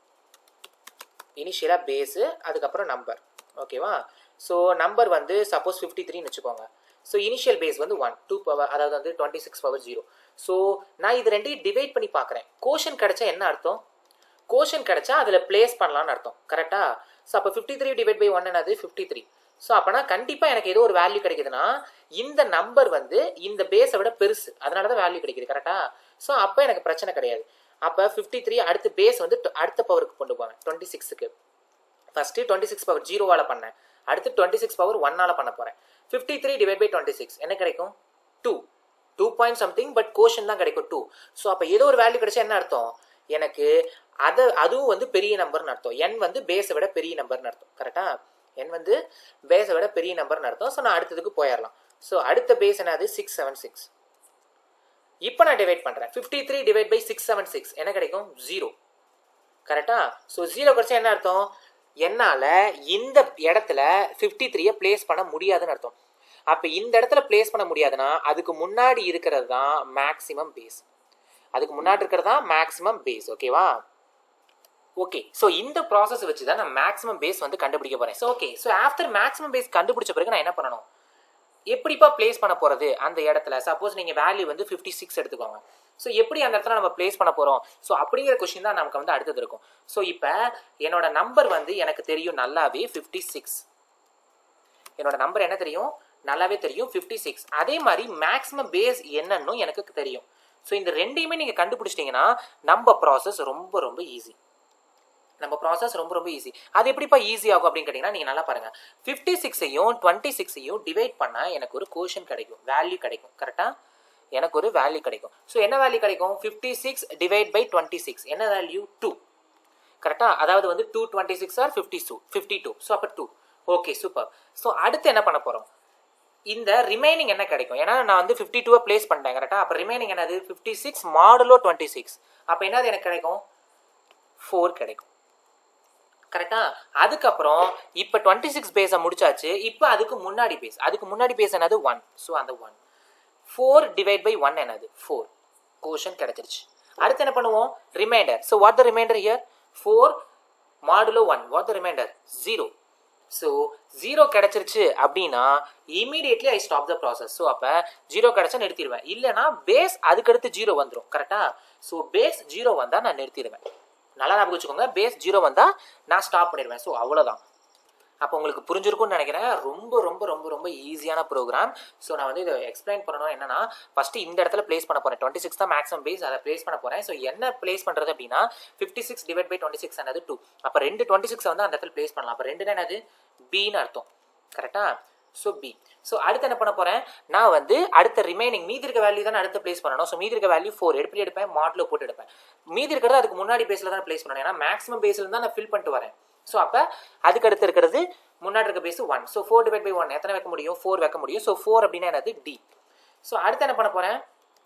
இனிஷியலாக பேஸு அதுக்கப்புறம் நம்பர் ஓகேவா ஸோ நம்பர் வந்து சப்போஸ் ஃபிஃப்டி த்ரீன்னு வச்சுக்கோங்க ஸோ இனிஷியல் பேஸ் வந்து ஒன் டூ பவர் அதாவது வந்து twenty six power zero so நான் இது ரெண்டையும் டிவைட் பண்ணி பார்க்குறேன் கோஷன் கிடைச்சா என்ன அர்த்தம் கோஷன் கிடைச்சா அதில் பிளேஸ் பண்ணலாம்னு அர்த்தம் கரெக்டா ஸோ அப்போ fifty three divide by one என்னது ஃபிஃப்டி த்ரீ ஸோ அப்போனா கண்டிப்பாக எனக்கு ஏதோ ஒரு வேல்யூ கிடைக்குதுன்னா இந்த நம்பர் வந்து இந்த பேஸை விட பெருசு அதனால தான் வேல்யூ கிடைக்குது கரெக்டா ஸோ அப்போ எனக்கு பிரச்சனை கிடையாது அப்போ ஃபிஃப்டி த்ரீ அடுத்து பேஸ் வந்து டு- அடுத்த பவருக்கு கொண்டு போவேன் டுவெண்ட்டி சிக்ஸுக்கு ஃபஸ்ட்டு டுவெண்ட்டி சிக்ஸ் பவர் ஜீரோவால் பண்ணேன் அடுத்து டுவெண்ட்டி சிக்ஸ் பவர் ஒன்னால் பண்ண போகிறேன் fifty three divide by twenty six என்ன கிடைக்கும் two two point something but quotient தான் கிடைக்கும் டூ ஸோ அப்போ ஏதோ ஒரு வேல்யூ கிடைச்சா என்ன அர்த்தம் எனக்கு அதை அதுவும் வந்து பெரிய நம்பர்னு அர்த்தம் n வந்து பேஸை விட பெரிய நம்பர்னு அர்த்தம் கரெக்டா n வந்து பேஸை விட பெரிய நம்பர்னு அர்த்தம் ஸோ நான் அடுத்ததுக்கு போயிடலாம் ஸோ அடுத்த பேஸ் என்னது சிக்ஸ் செவன் சிக்ஸ் இப்போ நான் டிவைட் பண்ணுறேன் fifty three divide by six seven six என்ன கிடைக்கும் ஜீரோ கரெக்டா ஸோ ஜீரோ கிடைச்சா என்ன அர்த்தம் என்னால் இந்த இடத்துல ஃபிஃப்டி த்ரீயை ப்ளேஸ் பண்ண முடியாதுன்னு அர்த்தம் அப்போ இந்த இடத்துல ப்ளேஸ் பண்ண முடியாதுன்னா அதுக்கு முன்னாடி இருக்கிறது தான் மேக்ஸிமம் பேஸ் அதுக்கு முன்னாடி இருக்கிறது தான் மேக்ஸிமம் பேஸ் ஓகேவா ஓகே ஸோ இந்த ப்ராசஸ் வச்சு தான் நான் மேக்ஸிமம் பேஸ் வந்து கண்டுபிடிக்க போகிறேன் so okay so after maximum base கண்டுபிடிச்ச பிறகு நான் என்ன பண்ணணும் எப்படிப்பா ப்ளேஸ் பண்ண போகிறது அந்த இடத்துல சப்போஸ் நீங்கள் வேல்யூ வந்து ஃபிஃப்டி சிக்ஸ் எடுத்துக்கோங்க ஸோ எப்படி அந்த இடத்துல நம்ம ப்ளேஸ் பண்ண போகிறோம் ஸோ அப்படிங்கிற கொஷின் தான் நமக்கு வந்து அடுத்தது இருக்கும் ஸோ இப்போ என்னோட நம்பர் வந்து எனக்கு தெரியும் நல்லாவே ஃபிஃப்டி சிக்ஸ் என்னோட நம்பர் என்ன தெரியும் நல்லாவே தெரியும் ஃபிஃப்டி சிக்ஸ் அதே மாதிரி மேக்ஸிமம் பேஸ் என்னன்னு எனக்கு தெரியும் ஸோ இந்த ரெண்டையுமே நீங்கள் கண்டுபிடிச்சிட்டிங்கன்னா நம்ம ப்ராசஸ் ரொம்ப ரொம்ப ஈஸி நம்ம ப்ராசஸ் ரொம்ப ரொம்ப ஈஸி அது எப்படிப்பா ஈஸி ஆகும் அப்படின்னு கேட்டிங்கன்னா நீங்கள் நல்லா பாருங்கள் ஃபிஃப்டி சிக்ஸையும் டுவெண்ட்டி சிக்ஸையும் டிவைட் பண்ணால் எனக்கு ஒரு கோஷன் கிடைக்கும் வேல்யூ கிடைக்கும் கரெக்டாக எனக்கு ஒரு வேல்யூ கிடைக்கும் ஸோ என்ன வேல்யூ கிடைக்கும் fifty six divide by twenty six என்ன வேல்யூ டூ கரெக்டாக அதாவது வந்து two twenty six or fifty two fifty two so அப்போ டூ ஓகே சூப்பர் ஸோ அடுத்து என்ன பண்ண போகிறோம் இந்த ரிமைனிங் என்ன கிடைக்கும் ஏன்னா நான் வந்து ஃபிஃப்டி டூவை ப்ளேஸ் பண்ணிட்டேன் கரெக்டாக அப்போ ரிமைனிங் என்னது fifty six modulo twenty six அப்போ என்னது எனக்கு கிடைக்கும் ஃபோர் கிடைக்கும் கரெக்டா அதுக்கப்புறம் இப்போ டுவெண்ட்டி சிக்ஸ் பேஸை முடிச்சாச்சு இப்போ அதுக்கு முன்னாடி பேஸ் அதுக்கு முன்னாடி பேஸ் என்னது ஒன் ஸோ அந்த one four divide by one என்னது ஃபோர் கோஷன் கிடைச்சிருச்சு அடுத்து என்ன பண்ணுவோம் reminder so what the reminder here four modulo one what the reminder zero so zero கிடைச்சிருச்சு அப்படின்னா immediately I stop the process so அப்போ ஜீரோ கிடைச்சா நிறுத்திடுவேன் இல்லைனா பேஸ் அதுக்கடுத்து ஜீரோ வந்துடும் கரெக்டா ஸோ பேஸ் ஜீரோ வந்தால் நான் நிறுத்திடுவேன் நல்லா ஞாபகம் வச்சுக்கோங்க பேஸ் ஜீரோ வந்தால் நான் ஸ்டாப் பண்ணிடுவேன் ஸோ அவ்வளோதான் அப்போ உங்களுக்கு புரிஞ்சிருக்கும்னு நினைக்கிறேன் ரொம்ப ரொம்ப ரொம்ப ரொம்ப ஈஸியான ப்ரோக்ராம் ஸோ நான் வந்து இதை எக்ஸ்பிளைன் பண்ணணும் என்னன்னா ஃபஸ்ட்டு இந்த இடத்துல ப்ளேஸ் பண்ண போகிறேன் டுவெண்ட்டி சிக்ஸ் தான் மேக்ஸிமம் பேஸ் அதை ப்ளேஸ் பண்ண போகிறேன் ஸோ என்ன ப்ளேஸ் பண்ணுறது அப்படின்னா fifty six divide by twenty six என்னது டூ அப்போ ரெண்டு டுவெண்ட்டி சிக்ஸ் வந்து அந்த இடத்துல ப்ளேஸ் பண்ணலாம் அப்போ ரெண்டுனா என்னது பின்னு அர்த்தம் கரெக்டா ஸோ பி ஸோ அடுத்து என்ன பண்ண போகிறேன் நான் வந்து அடுத்த ரிமைனிங் மீதி இருக்க வேல்யூ தான் அடுத்து ப்ளேஸ் பண்ணணும் ஸோ மீதி இருக்க வேல்யூ ஃபோர் எப்படி எடுப்பேன் மாட்டில் போட்டு எடுப்பேன் மீதி இருக்கிறது அதுக்கு முன்னாடி பேஸில் தான் ப்ளேஸ் பண்ணணும் ஏன்னா மேக்ஸிமம் பேஸில் தான் நான் ஃபில் பண்ணிட்டு வரேன் ஸோ அப்போ அதுக்கு அடுத்து இருக்கிறது முன்னாடி இருக்க base one so four divide by one எத்தனை வைக்க முடியும் ஃபோர் வைக்க முடியும் ஸோ ஃபோர் அப்படின்னா என்னது டி ஸோ அடுத்து என்ன பண்ண போகிறேன்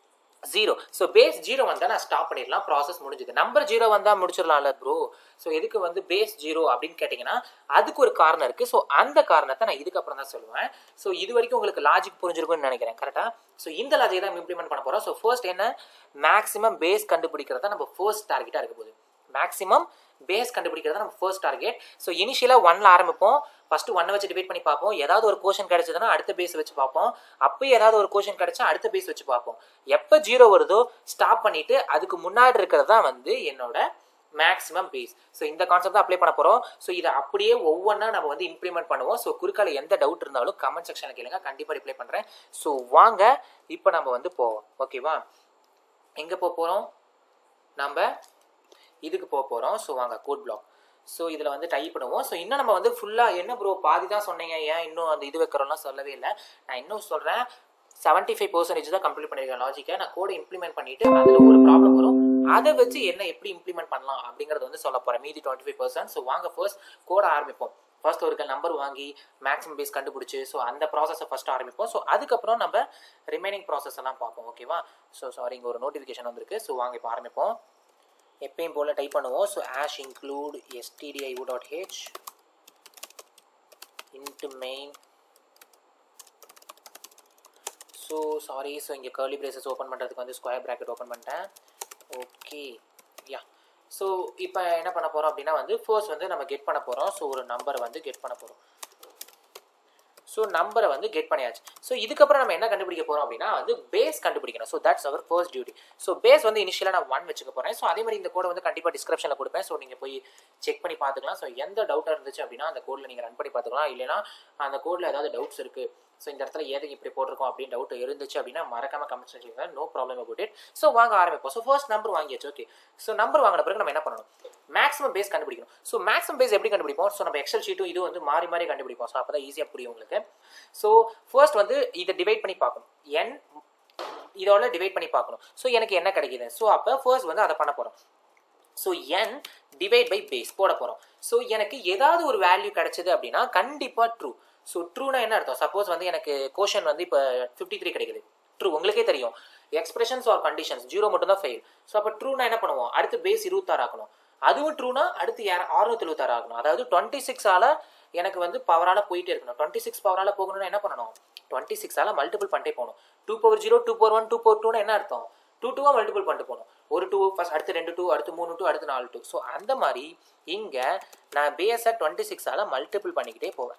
ஜீரோ ஸோ பேஸ் ஜீரோ வந்தால் நான் ஸ்டாப் பண்ணிடலாம் ப்ராசஸ் முடிஞ்சுது நம்பர் ஜீரோ வந்தால் முடிச்சிடலாம்ல ப்ரோ ஸோ எதுக்கு வந்து பேஸ் ஜீரோ அப்படின்னு கேட்டிங்கன்னா அதுக்கு ஒரு காரணம் இருக்குது ஸோ அந்த காரணத்தை நான் இதுக்கப்புறம் தான் சொல்லுவேன் ஸோ இது வரைக்கும் உங்களுக்கு லாஜிக் புரிஞ்சிருக்கும்னு நினைக்கிறேன் கரெக்டாக ஸோ இந்த லாஜிக் தான் இம்ப்ளிமெண்ட் பண்ண போகிறோம் ஸோ ஃபர்ஸ்ட் என்ன மேக்ஸிமம் பேஸ் கண்டுபிடிக்கிறது தான் நம்ம ஃபர்ஸ்ட் டார்கெட்டாக இருக்க போகுது மேக்ஸிமம் பேஸ் கண்டுபிடிக்கிறது நம்ம ஃபர்ஸ்ட் டார்கெட் ஸோ இனிஷியலாக ஒன்ல ஆரம்பிப்போம் ஃபஸ்ட்டு ஒன்னை வச்சு டிவைட் பண்ணி பார்ப்போம் ஏதாவது ஒரு கோஷன் கிடைச்சதுன்னா அடுத்த பேஸ் வச்சு பார்ப்போம் அப்போ ஏதாவது ஒரு கோஷன் கிடைச்சா அடுத்த பேஸ் வச்சு பார்ப்போம் எப்போ ஜீரோ வருதோ ஸ்டாப் பண்ணிட்டு அதுக்கு முன்னாடி இருக்கிறது தான் வந்து என்னோட மேக்ஸிமம் பேஸ் ஸோ இந்த கான்செப்ட் தான் அப்ளை பண்ண போகிறோம் ஸோ இதை அப்படியே ஒவ்வொன்றா நம்ம வந்து இம்ப்ளிமெண்ட் பண்ணுவோம் ஸோ குறுக்கால எந்த டவுட் இருந்தாலும் கமெண்ட் செக்ஷனில் கேளுங்க கண்டிப்பாக ரிப்ளை பண்ணுறேன் ஸோ வாங்க இப்போ நம்ம வந்து போவோம் ஓகேவா எங்கே போக போகிறோம் நம்ம இதுக்கு போக போகிறோம் ஸோ வாங்க கோட் பிளாக் ஸோ இதில் வந்து டைப் பண்ணுவோம் ஸோ இன்னும் நம்ம வந்து ஃபுல்லாக என்ன ப்ரோ பாதி தான் சொன்னீங்க ஏன் இன்னும் அந்த இது வைக்கிறோம்லாம் சொல்லவே இல்லை நான் இன்னும் சொல்கிறேன் செவன்ட்டி ஃபைவ் பர்சன்டேஜ் தான் கம்ப்ளீட் பண்ணியிருக்கேன் லாஜிக்கை நான் கோடை இம்ப்ளிமெண்ட் பண்ணிட்டு அதில் ஒரு ப்ராப்ளம் வரும் அதை வச்சு என்ன எப்படி இம்ப்ளிமெண்ட் பண்ணலாம் அப்படிங்கறது வந்து சொல்ல போகிறேன் மீதி டுவெண்ட்டி ஃபைவ் பர்சன்ட் ஸோ வாங்க ஃபர்ஸ்ட் கோட ஆரம்பிப்போம் ஃபர்ஸ்ட் ஒரு நம்பர் வாங்கி மேக்ஸிமம் பேஸ் கண்டுபிடிச்சி ஸோ அந்த ப்ராசஸை ஃபர்ஸ்ட் ஆரம்பிப்போம் ஸோ அதுக்கப்புறம் நம்ம ரிமைனிங் ப்ராசஸ் எல்லாம் பார்ப்போம் ஓகேவா ஸோ சாரி இங்கே ஒரு நோட்டிஃபிகேஷன் வந்திருக்கு ஸோ வாங்க இப்போ ஆரம்பிப்போம் எப்பயும் போல் டைப் பண்ணுவோம் so hash include STDIO dot h int main so sorry so இங்கே கர்லி பிரேசஸ் ஓப்பன் பண்ணுறதுக்கு வந்து ஸ்கொயர் ப்ராக்கெட் ஓப்பன் பண்ணிட்டேன் ஓகே யா ஸோ இப்போ என்ன பண்ண போகிறோம் அப்படின்னா வந்து ஃபர்ஸ்ட் வந்து நம்ம கெட் பண்ண போகிறோம் ஸோ ஒரு நம்பர் வந்து கெட் பண்ண போகிறோம் ஸோ நம்பரை வந்து கெட் பண்ணியாச்சு ஸோ இதுக்கப்புறம் நம்ம என்ன கண்டுபிடிக்க போகிறோம் அப்படின்னா வந்து பேஸ் கண்டுபிடிக்கணும் so that's our first duty so base வந்து இனிஷியலாக நான் ஒன் வச்சுக்க போகிறேன் ஸோ அதே மாதிரி இந்த கோடை வந்து கண்டிப்பாக டிஸ்கிரிப்ஷனில் கொடுப்பேன் ஸோ நீங்கள் போய் செக் பண்ணி பார்த்துக்கலாம் ஸோ எந்த டவுட்டாக இருந்துச்சு அப்படின்னா அந்த கோடில் நீங்கள் ரன் பண்ணி பார்த்துக்கலாம் இல்லைனா அந்த கோடில் ஏதாவது டவுட்ஸ் இருக்குது ஸோ இந்த இடத்துல எதுக்கு இப்படி போட்டிருக்கோம் அப்படின்னு டவுட் இருந்துச்சு அப்படின்னா மறக்காம கமெண்ட்ஸ் வச்சுக்கோங்க no problem about it so வாங்க ஆரம்பிப்போம் ஸோ ஃபர்ஸ்ட் நம்பர் வாங்கியாச்சு ஓகே ஸோ நம்பர் வாங்கின பிறகு நம்ம என்ன பண்ணணும் மேக்ஸிமம் பேஸ் கண்டுபிடிக்கணும் ஸோ மேக்ஸிமம் பேஸ் எப்படி கண்டுபிடிப்போம் ஸோ நம்ம எக்ஸல் ஷீட்டும் இது வந்து மாறி மாறி கண்டுபிடிப்போம் ஸோ அப்போ தான் ஈஸியாக புரியும் உங்களுக்கு ஸோ ஃபர்ஸ்ட் வந்து இதை டிவைட் பண்ணி பார்க்கணும் என் இதோட டிவைட் பண்ணி பார்க்கணும் ஸோ எனக்கு என்ன கிடைக்குது ஸோ அப்போ ஃபர்ஸ்ட் வந்து அதை பண்ண போகிறோம் so n divide by base போட போகிறோம் ஸோ எனக்கு ஏதாவது ஒரு வேல்யூ கிடைச்சது அப்படின்னா கண்டிப்பாக ட்ரூ ஸோ ட்ரூனா என்ன அர்த்தம் சப்போஸ் வந்து எனக்கு கோஷன் வந்து இப்போ ஃபிஃப்டி த்ரீ கிடைக்குது ட்ரூ உங்களுக்கே தெரியும் எக்ஸ்பிரஷன்ஸ் ஆர் கண்டிஷன்ஸ் ஜீரோ மட்டும் தான் ஃபெயில் ஸோ அப்போ ட்ரூனா என்ன பண்ணுவோம் அடுத்து பேஸ் இருபத்தாறு ஆக்கணும் அதுவும் ட்ரூனா அடுத்து அறுநூத்தி எழுபத்தாறு ஆகணும் அதாவது டுவெண்ட்டி சிக்ஸால எனக்கு வந்து பவரால் போயிட்டே இருக்கணும் டுவெண்ட்டி சிக்ஸ் பவரால் போகணும்னா என்ன பண்ணணும் டுவெண்ட்டி சிக்ஸால மல்டிபிள் பண்ணிட்டே போகணும் two power zero two power one two power டூனா என்ன அர்த்தம் டூ டூவாக மல்டிபிள் பண்ணிட்டு போகணும் ஒரு டூ ஃபஸ்ட் அடுத்து ரெண்டு டூ அடுத்து மூணு டூ அடுத்து நாலு டூ ஸோ அந்த மாதிரி இங்கே நான் பேஸை டுவெண்ட்டி சிக்ஸால் மல்டிபிள் பண்ணிக்கிட்டே போவேன்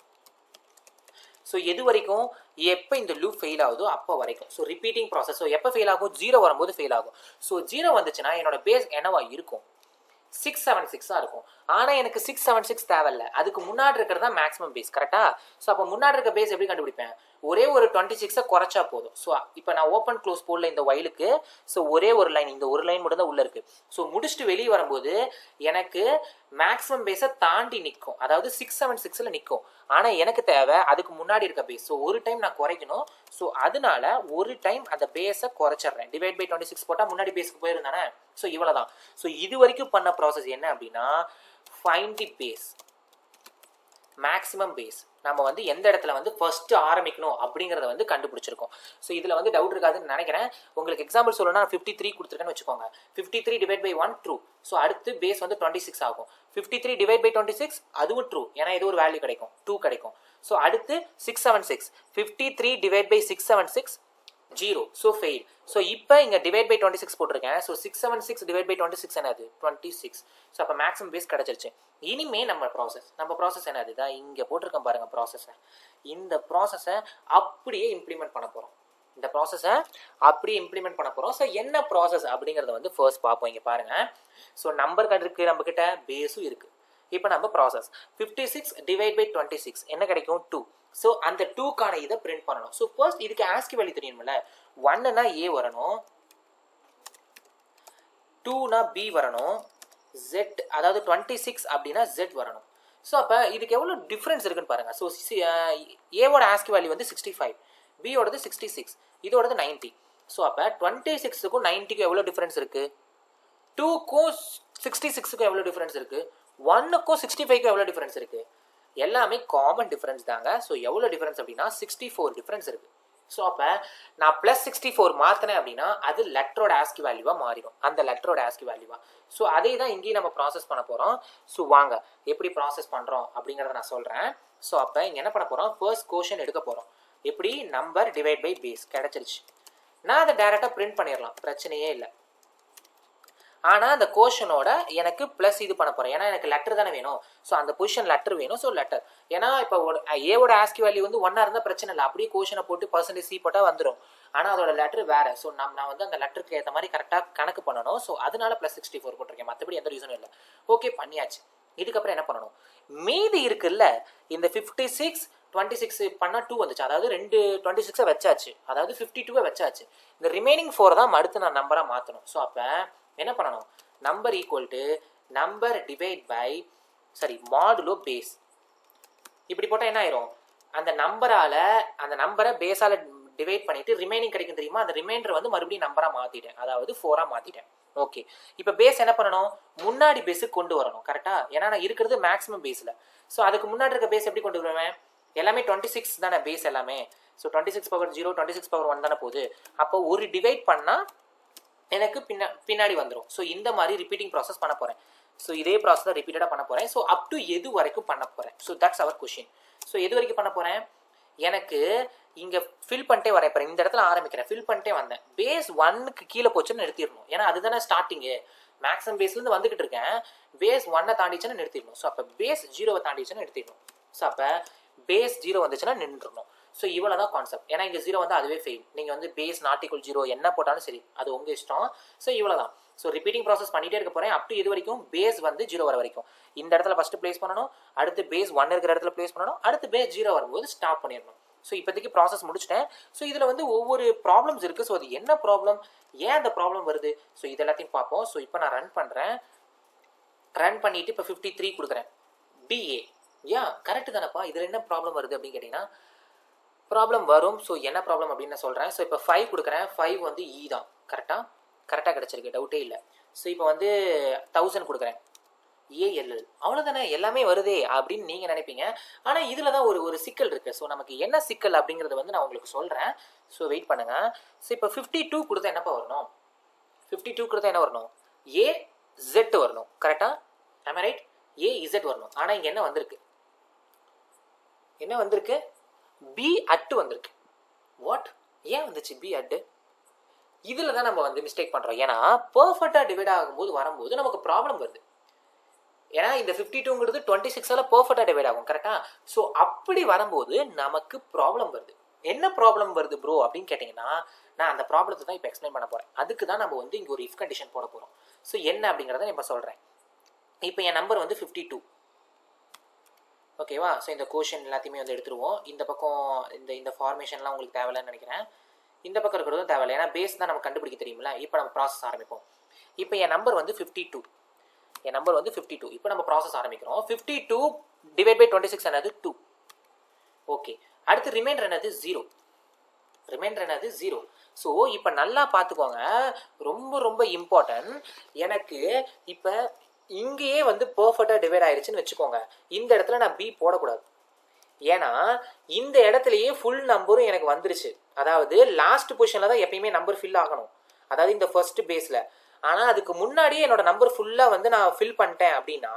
ஸோ எது வரைக்கும் எப்போ இந்த லூப் ஃபெயில் ஆகுதோ அப்போ வரைக்கும் ஸோ ரிப்பீட்டிங் ப்ராசஸ் ஸோ எப்போ ஃபெயில் ஆகும் ஜீரோ வரும்போது ஃபெயில் ஆகும் ஸோ ஜீரோ வந்துச்சுன்னா என்னோட பேஸ் என்னவா இருக்கும் சிக்ஸ் செவன் சிக்ஸாக இருக்கும் ஆனால் எனக்கு சிக்ஸ் செவன் சிக்ஸ் தேவையில்ல அதுக்கு முன்னாடி இருக்கிறது தான் மேக்ஸிமம் பேஸ் கரெக்டாக ஸோ அப்போ முன்னாடி இருக்க பேஸ் எப்படி கண்டுபிடிப்பேன் ஒரே ஒரு டுவெண்ட்டி சிக்ஸை குறைச்சா போதும் ஸோ இப்போ நான் ஓப்பன் க்ளோஸ் போடல இந்த வயலுக்கு ஸோ ஒரே ஒரு லைன் இந்த ஒரு லைன் மட்டும் தான் உள்ளே இருக்குது ஸோ முடிச்சுட்டு வெளியே வரும்போது எனக்கு மேக்ஸிமம் பேஸை தாண்டி நிற்கும் அதாவது சிக்ஸ் செவன் சிக்ஸில் நிற்கும் ஆனால் எனக்கு தேவை அதுக்கு முன்னாடி இருக்க பேஸ் ஸோ ஒரு டைம் நான் குறைக்கணும் ஸோ அதனால ஒரு டைம் அந்த பேஸை குறைச்சிட்றேன் டிவைட் பை டுவெண்ட்டி சிக்ஸ் போட்டால் முன்னாடி பேஸுக்கு போயிருந்தானே ஸோ இவ்வளோ தான் ஸோ இது வரைக்கும் பண்ண ப்ராசஸ் என்ன அப்படின்னா find the base maximum base நம்ம வந்து எந்த இடத்துல வந்து ஃபர்ஸ்ட் ஆரம்பிக்கணும் அப்படிங்கிறத வந்து கண்டுபிடிச்சிருக்கோம் ஸோ இதில் வந்து டவுட் இருக்காதுன்னு நினைக்கிறேன் உங்களுக்கு எக்ஸாம்பிள் சொல்லணும்னா ஃபிஃப்டி த்ரீ கொடுத்துருக்கேன்னு வச்சுக்கோங்க fifty three divide by one true so அடுத்து பேஸ் வந்து டுவெண்ட்டி சிக்ஸ் ஆகும் fifty three divide by twenty six அதுவும் ட்ரூ ஏன்னா இது ஒரு வேல்யூ கிடைக்கும் டூ கிடைக்கும் ஸோ அடுத்து six seven six fifty three divide by six seven six zero so fail so இப்போ இங்கே டிவைட் பை டுவெண்ட்டி சிக்ஸ் போட்டிருக்கேன் so six seven six divide by twenty six என்னது டுவெண்ட்டி சிக்ஸ் ஸோ அப்போ maximum base கிடச்சிருச்சு இனிமே நம்ம process நம்ம process என்னது தான் இங்கே போட்டிருக்கோம் பாருங்கள் ப்ராசஸை இந்த ப்ராசஸை அப்படியே இம்ப்ளிமெண்ட் பண்ண போகிறோம் இந்த ப்ராசஸை அப்படியே இம்ப்ளிமெண்ட் பண்ண போகிறோம் ஸோ என்ன ப்ராசஸ் அப்படிங்கிறத வந்து ஃபர்ஸ்ட் பார்ப்போம் இங்கே பாருங்கள் ஸோ நம்பர் கார்டு இருக்குது நம்மக்கிட்ட பேஸும் இருக்குது இப்போ நம்ம process fifty six divide by twenty six என்ன கிடைக்கும் டூ ஸோ அந்த டூக்கான இதை பிரிண்ட் பண்ணணும் ஸோ ஃபர்ஸ்ட் இதுக்கு ஆஸ்கி வேல்யூ தெரியணும்ல ஒன்னுனா ஏ வரணும் டூனா பி வரணும் ஜெட் அதாவது டுவெண்ட்டி சிக்ஸ் அப்படின்னா ஜெட் வரணும் ஸோ அப்போ இதுக்கு எவ்வளோ டிஃப்ரென்ஸ் இருக்குன்னு பாருங்கள் ஸோ ஏவோட ஆஸ்கி வேல்யூ வந்து சிக்ஸ்டி ஃபைவ் பியோடது சிக்ஸ்டி சிக்ஸ் இதோடது நைன்ட்டி ஸோ அப்போ டுவெண்ட்டி சிக்ஸுக்கும் நைன்ட்டிக்கும் எவ்வளோ டிஃப்ரென்ஸ் இருக்குது டூக்கும் சிக்ஸ்டி சிக்ஸுக்கும் எவ்வளோ டிஃப்ரென்ஸ் இருக்குது ஒன்னுக்கும் சிக்ஸ்டி ஃபைவ்க்கும் எவ்வளோ டிஃப்ரென்ஸ் இருக்குது எல்லாமே காமன் டிஃப்ரென்ஸ் தாங்க ஸோ எவ்வளோ டிஃப்ரென்ஸ் அப்படின்னா சிக்ஸ்டி ஃபோர் டிஃப்ரென்ஸ் இருக்குது ஸோ அப்போ நான் ப்ளஸ் சிக்ஸ்டி ஃபோர் மாற்றினேன் அப்படின்னா அது லெட்டரோட ஆஸ்கி வேல்யூவாக மாறிடும் அந்த லெட்டரோட ஆஸ்கி வேல்யூவா ஸோ அதே தான் இங்கேயும் நம்ம ப்ராசஸ் பண்ண போகிறோம் ஸோ வாங்க எப்படி ப்ராசஸ் பண்ணுறோம் அப்படிங்கிறத நான் சொல்கிறேன் ஸோ அப்போ இங்கே என்ன பண்ண போகிறோம் ஃபர்ஸ்ட் கோஷன் எடுக்க போகிறோம் எப்படி நம்பர் டிவைட் பை பேஸ் கிடச்சிருச்சு நான் அதை டேரெக்டாக பிரிண்ட் பண்ணிடலாம் பிரச்சனையே இல்லை ஆனால் அந்த கோஷனோட எனக்கு ப்ளஸ் இது பண்ண போகிறேன் ஏன்னா எனக்கு லெட்டர் தானே வேணும் ஸோ அந்த பொசிஷன் லெட்டர் வேணும் ஸோ லெட்டர் ஏன்னா இப்போ ஏவோட ஆஸ்கி வேல்யூ வந்து ஒன்னாக இருந்தால் பிரச்சனை இல்லை அப்படியே கோஷனை போட்டு பர்சன்டேஜ் சி போட்டால் வந்துடும் ஆனால் அதோட லெட்டர் வேறு ஸோ நம்ம நான் வந்து அந்த லெட்டருக்கு ஏற்ற மாதிரி கரெக்டாக கணக்கு பண்ணணும் ஸோ அதனால ப்ளஸ் சிக்ஸ்டி ஃபோர் போட்டிருக்கேன் மற்றபடி எந்த ரீசனும் இல்லை ஓகே பண்ணியாச்சு இதுக்கப்புறம் என்ன பண்ணணும் மீதி இருக்குல்ல இந்த ஃபிஃப்டி சிக்ஸ் டுவெண்ட்டி சிக்ஸ் பண்ணால் டூ வந்துச்சு அதாவது ரெண்டு டுவெண்ட்டி சிக்ஸை வச்சாச்சு அதாவது ஃபிஃப்டி டூவை வச்சாச்சு இந்த ரிமைனிங் ஃபோர் தான் அடுத்து நான் நம்பராக மாற்றணும் ஸோ அப்போ என்ன பண்ணணும் number equal to number divide by sorry modulo base இப்படி போட்டால் என்ன ஆயிரும் அந்த நம்பரால் அந்த நம்பரை பேஸால் டிவைட் பண்ணிட்டு ரிமைனிங் கிடைக்கும் தெரியுமா அந்த ரிமைண்டர் வந்து மறுபடியும் நம்பரா மாத்திட்டேன் அதாவது ஃபோரா மாத்திட்டேன் ஓகே இப்போ பேஸ் என்ன பண்ணணும் முன்னாடி பேஸுக்கு கொண்டு வரணும் கரெக்டா ஏன்னா நான் இருக்கிறது மேக்ஸிமம் பேஸ்ல ஸோ அதுக்கு முன்னாடி இருக்க பேஸ் எப்படி கொண்டு வருவேன் எல்லாமே டுவெண்ட்டி சிக்ஸ் தானே பேஸ் எல்லாமே so twenty six power zero twenty six power one தானே போகுது அப்போ ஒரு டிவைட் பண்ணா எனக்கு பின்னா பின்னாடி வந்துடும் ஸோ இந்த மாதிரி ரிப்பீட்டிங் ப்ராசஸ் பண்ண போகிறேன் ஸோ இதே ப்ராசஸ் தான் ரிப்பீட்டடாக பண்ண போகிறேன் ஸோ அப் டு எது வரைக்கும் பண்ண போகிறேன் so that's our question so எது வரைக்கும் பண்ண போகிறேன் எனக்கு இங்கே ஃபில் பண்ணிட்டே வரேன் இப்போ இந்த இடத்துல ஆரம்பிக்கிறேன் ஃபில் பண்ணிட்டே வந்தேன் பேஸ் ஒன்னுக்கு கீழே போச்சுன்னு நிறுத்திடணும் ஏன்னா அதுதானே ஸ்டார்டிங்கு மேக்ஸிமம் பேஸ்லேருந்து வந்துகிட்டு இருக்கேன் பேஸ் ஒன்னை தாண்டிச்சுன்னா நிறுத்திடணும் ஸோ அப்போ பேஸ் ஜீரோவை தாண்டிச்சுன்னா நிறுத்திடணும் ஸோ அப்போ பேஸ் ஜீரோ வந்துச்சுன்னா நின்றுடணும் ஸோ இவ்வளோ தான் கான்செப்ட் ஏன்னா இங்கே ஜீரோ வந்து அதுவே ஃபெயில் நீங்கள் வந்து பேஸ் நாட்டிக்குள் ஜீரோ என்ன போட்டாலும் சரி அது உங்கள் இஷ்டம் ஸோ இவ்வளோ தான் ஸோ ரிப்பீட்டிங் ப்ராசஸ் பண்ணிட்டே இருக்க போகிறேன் அப் டு இது வரைக்கும் பேஸ் வந்து ஜீரோ வர வரைக்கும் இந்த இடத்துல ஃபஸ்ட்டு ப்ளேஸ் பண்ணணும் அடுத்து பேஸ் ஒன் இருக்கிற இடத்துல ப்ளேஸ் பண்ணணும் அடுத்து பேஸ் ஜீரோ வரும்போது ஸ்டாப் பண்ணிடணும் ஸோ இப்போதைக்கு ப்ராசஸ் முடிச்சிட்டேன் ஸோ இதில் வந்து ஒவ்வொரு ப்ராப்ளம்ஸ் இருக்குது ஸோ அது என்ன ப்ராப்ளம் ஏன் அந்த ப்ராப்ளம் வருது ஸோ இது எல்லாத்தையும் பார்ப்போம் ஸோ இப்போ நான் ரன் பண்ணுறேன் ரன் பண்ணிட்டு இப்போ ஃபிஃப்டி த்ரீ கொடுக்குறேன் பிஏ ஏன் கரெக்டு தானப்பா இதில் என்ன ப்ராப்ளம் வருது அப்படின்னு கேட்டிங்கன்னா ப்ராப்ளம் வரும் ஸோ என்ன ப்ராப்ளம் அப்படின்னு நான் சொல்கிறேன் ஸோ இப்போ ஃபைவ் கொடுக்குறேன் ஃபைவ் வந்து இ தான் கரெக்டாக கரெக்டாக கிடச்சிருக்கு டவுட்டே இல்லை ஸோ இப்போ வந்து தௌசண்ட் கொடுக்குறேன் ஏஎல்எல் அவ்வளோதானே எல்லாமே வருதே அப்படின்னு நீங்கள் நினைப்பீங்க ஆனால் இதில் தான் ஒரு ஒரு சிக்கல் இருக்குது ஸோ நமக்கு என்ன சிக்கல் அப்படிங்கிறத வந்து நான் உங்களுக்கு சொல்கிறேன் ஸோ வெயிட் பண்ணுங்கள் ஸோ இப்போ ஃபிஃப்டி டூ கொடுத்தா என்னப்பா வரணும் ஃபிஃப்டி டூ கொடுத்தா என்ன வரணும் ஏ ஜெட் வரணும் கரெக்டாக ஆமாம் ரைட் ஏ இசட் வரணும் ஆனால் இங்கே என்ன வந்திருக்கு என்ன வந்திருக்கு பி அட்டு வந்திருக்கு வாட் ஏன் வந்துச்சு பி அட்டு இதில் தான் நம்ம வந்து மிஸ்டேக் பண்ணுறோம் ஏன்னா பர்ஃபெக்டாக டிவைட் ஆகும்போது வரும்போது நமக்கு ப்ராப்ளம் வருது ஏன்னா இந்த ஃபிஃப்டி டூங்கிறது டுவெண்ட்டி சிக்ஸால் பர்ஃபெக்டாக டிவைட் ஆகும் கரெக்டாக ஸோ அப்படி வரும்போது நமக்கு ப்ராப்ளம் வருது என்ன ப்ராப்ளம் வருது ப்ரோ அப்படின்னு கேட்டிங்கன்னா நான் அந்த ப்ராப்ளத்தை தான் இப்போ எக்ஸ்பிளைன் பண்ண போகிறேன் அதுக்கு தான் நம்ம வந்து இங்கே ஒரு இஃப் கண்டிஷன் போட போகிறோம் ஸோ என்ன அப்படிங்கிறத இப்போ சொல்கிறேன் இப்போ என் நம்பர் வந்து ஃபிஃப்டி டூ ஓகேவா ஸோ இந்த கோஷன் எல்லாத்தையுமே வந்து எடுத்துருவோம் இந்த பக்கம் இந்த இந்த ஃபார்மேஷன்லாம் உங்களுக்கு தேவையில்லைன்னு நினைக்கிறேன் இந்த பக்கம் இருக்கிறதும் தேவையில்லை ஏன்னா பேஸ் தான் நம்ம கண்டுபிடிக்க தெரியுமில்ல இப்போ நம்ம ப்ராசஸ் ஆரம்பிப்போம் இப்போ என் நம்பர் வந்து ஃபிஃப்டி டூ என் நம்பர் வந்து ஃபிஃப்டி டூ இப்போ நம்ம ப்ராசஸ் ஆரம்பிக்கிறோம் fifty two divide by twenty six என்னது டூ ஓகே அடுத்து ரிமைண்டர் என்னது ஜீரோ ரிமைண்டர் என்னது ஜீரோ ஸோ இப்போ நல்லா பார்த்துக்கோங்க ரொம்ப ரொம்ப இம்பார்ட்டன்ட் எனக்கு இப்போ இங்கேயே வந்து பர்ஃபெக்டாக டிவைட் ஆயிருச்சுன்னு வச்சுக்கோங்க இந்த இடத்துல நான் பி போடக்கூடாது ஏன்னா இந்த இடத்துலயே ஃபுல் நம்பரும் எனக்கு வந்துருச்சு அதாவது லாஸ்ட் பொசிஷனில் தான் எப்பயுமே நம்பர் ஃபில் ஆகணும் அதாவது இந்த ஃபர்ஸ்ட் பேஸில் ஆனால் அதுக்கு முன்னாடியே என்னோட நம்பர் ஃபுல்லாக வந்து நான் ஃபில் பண்ணிட்டேன் அப்படின்னா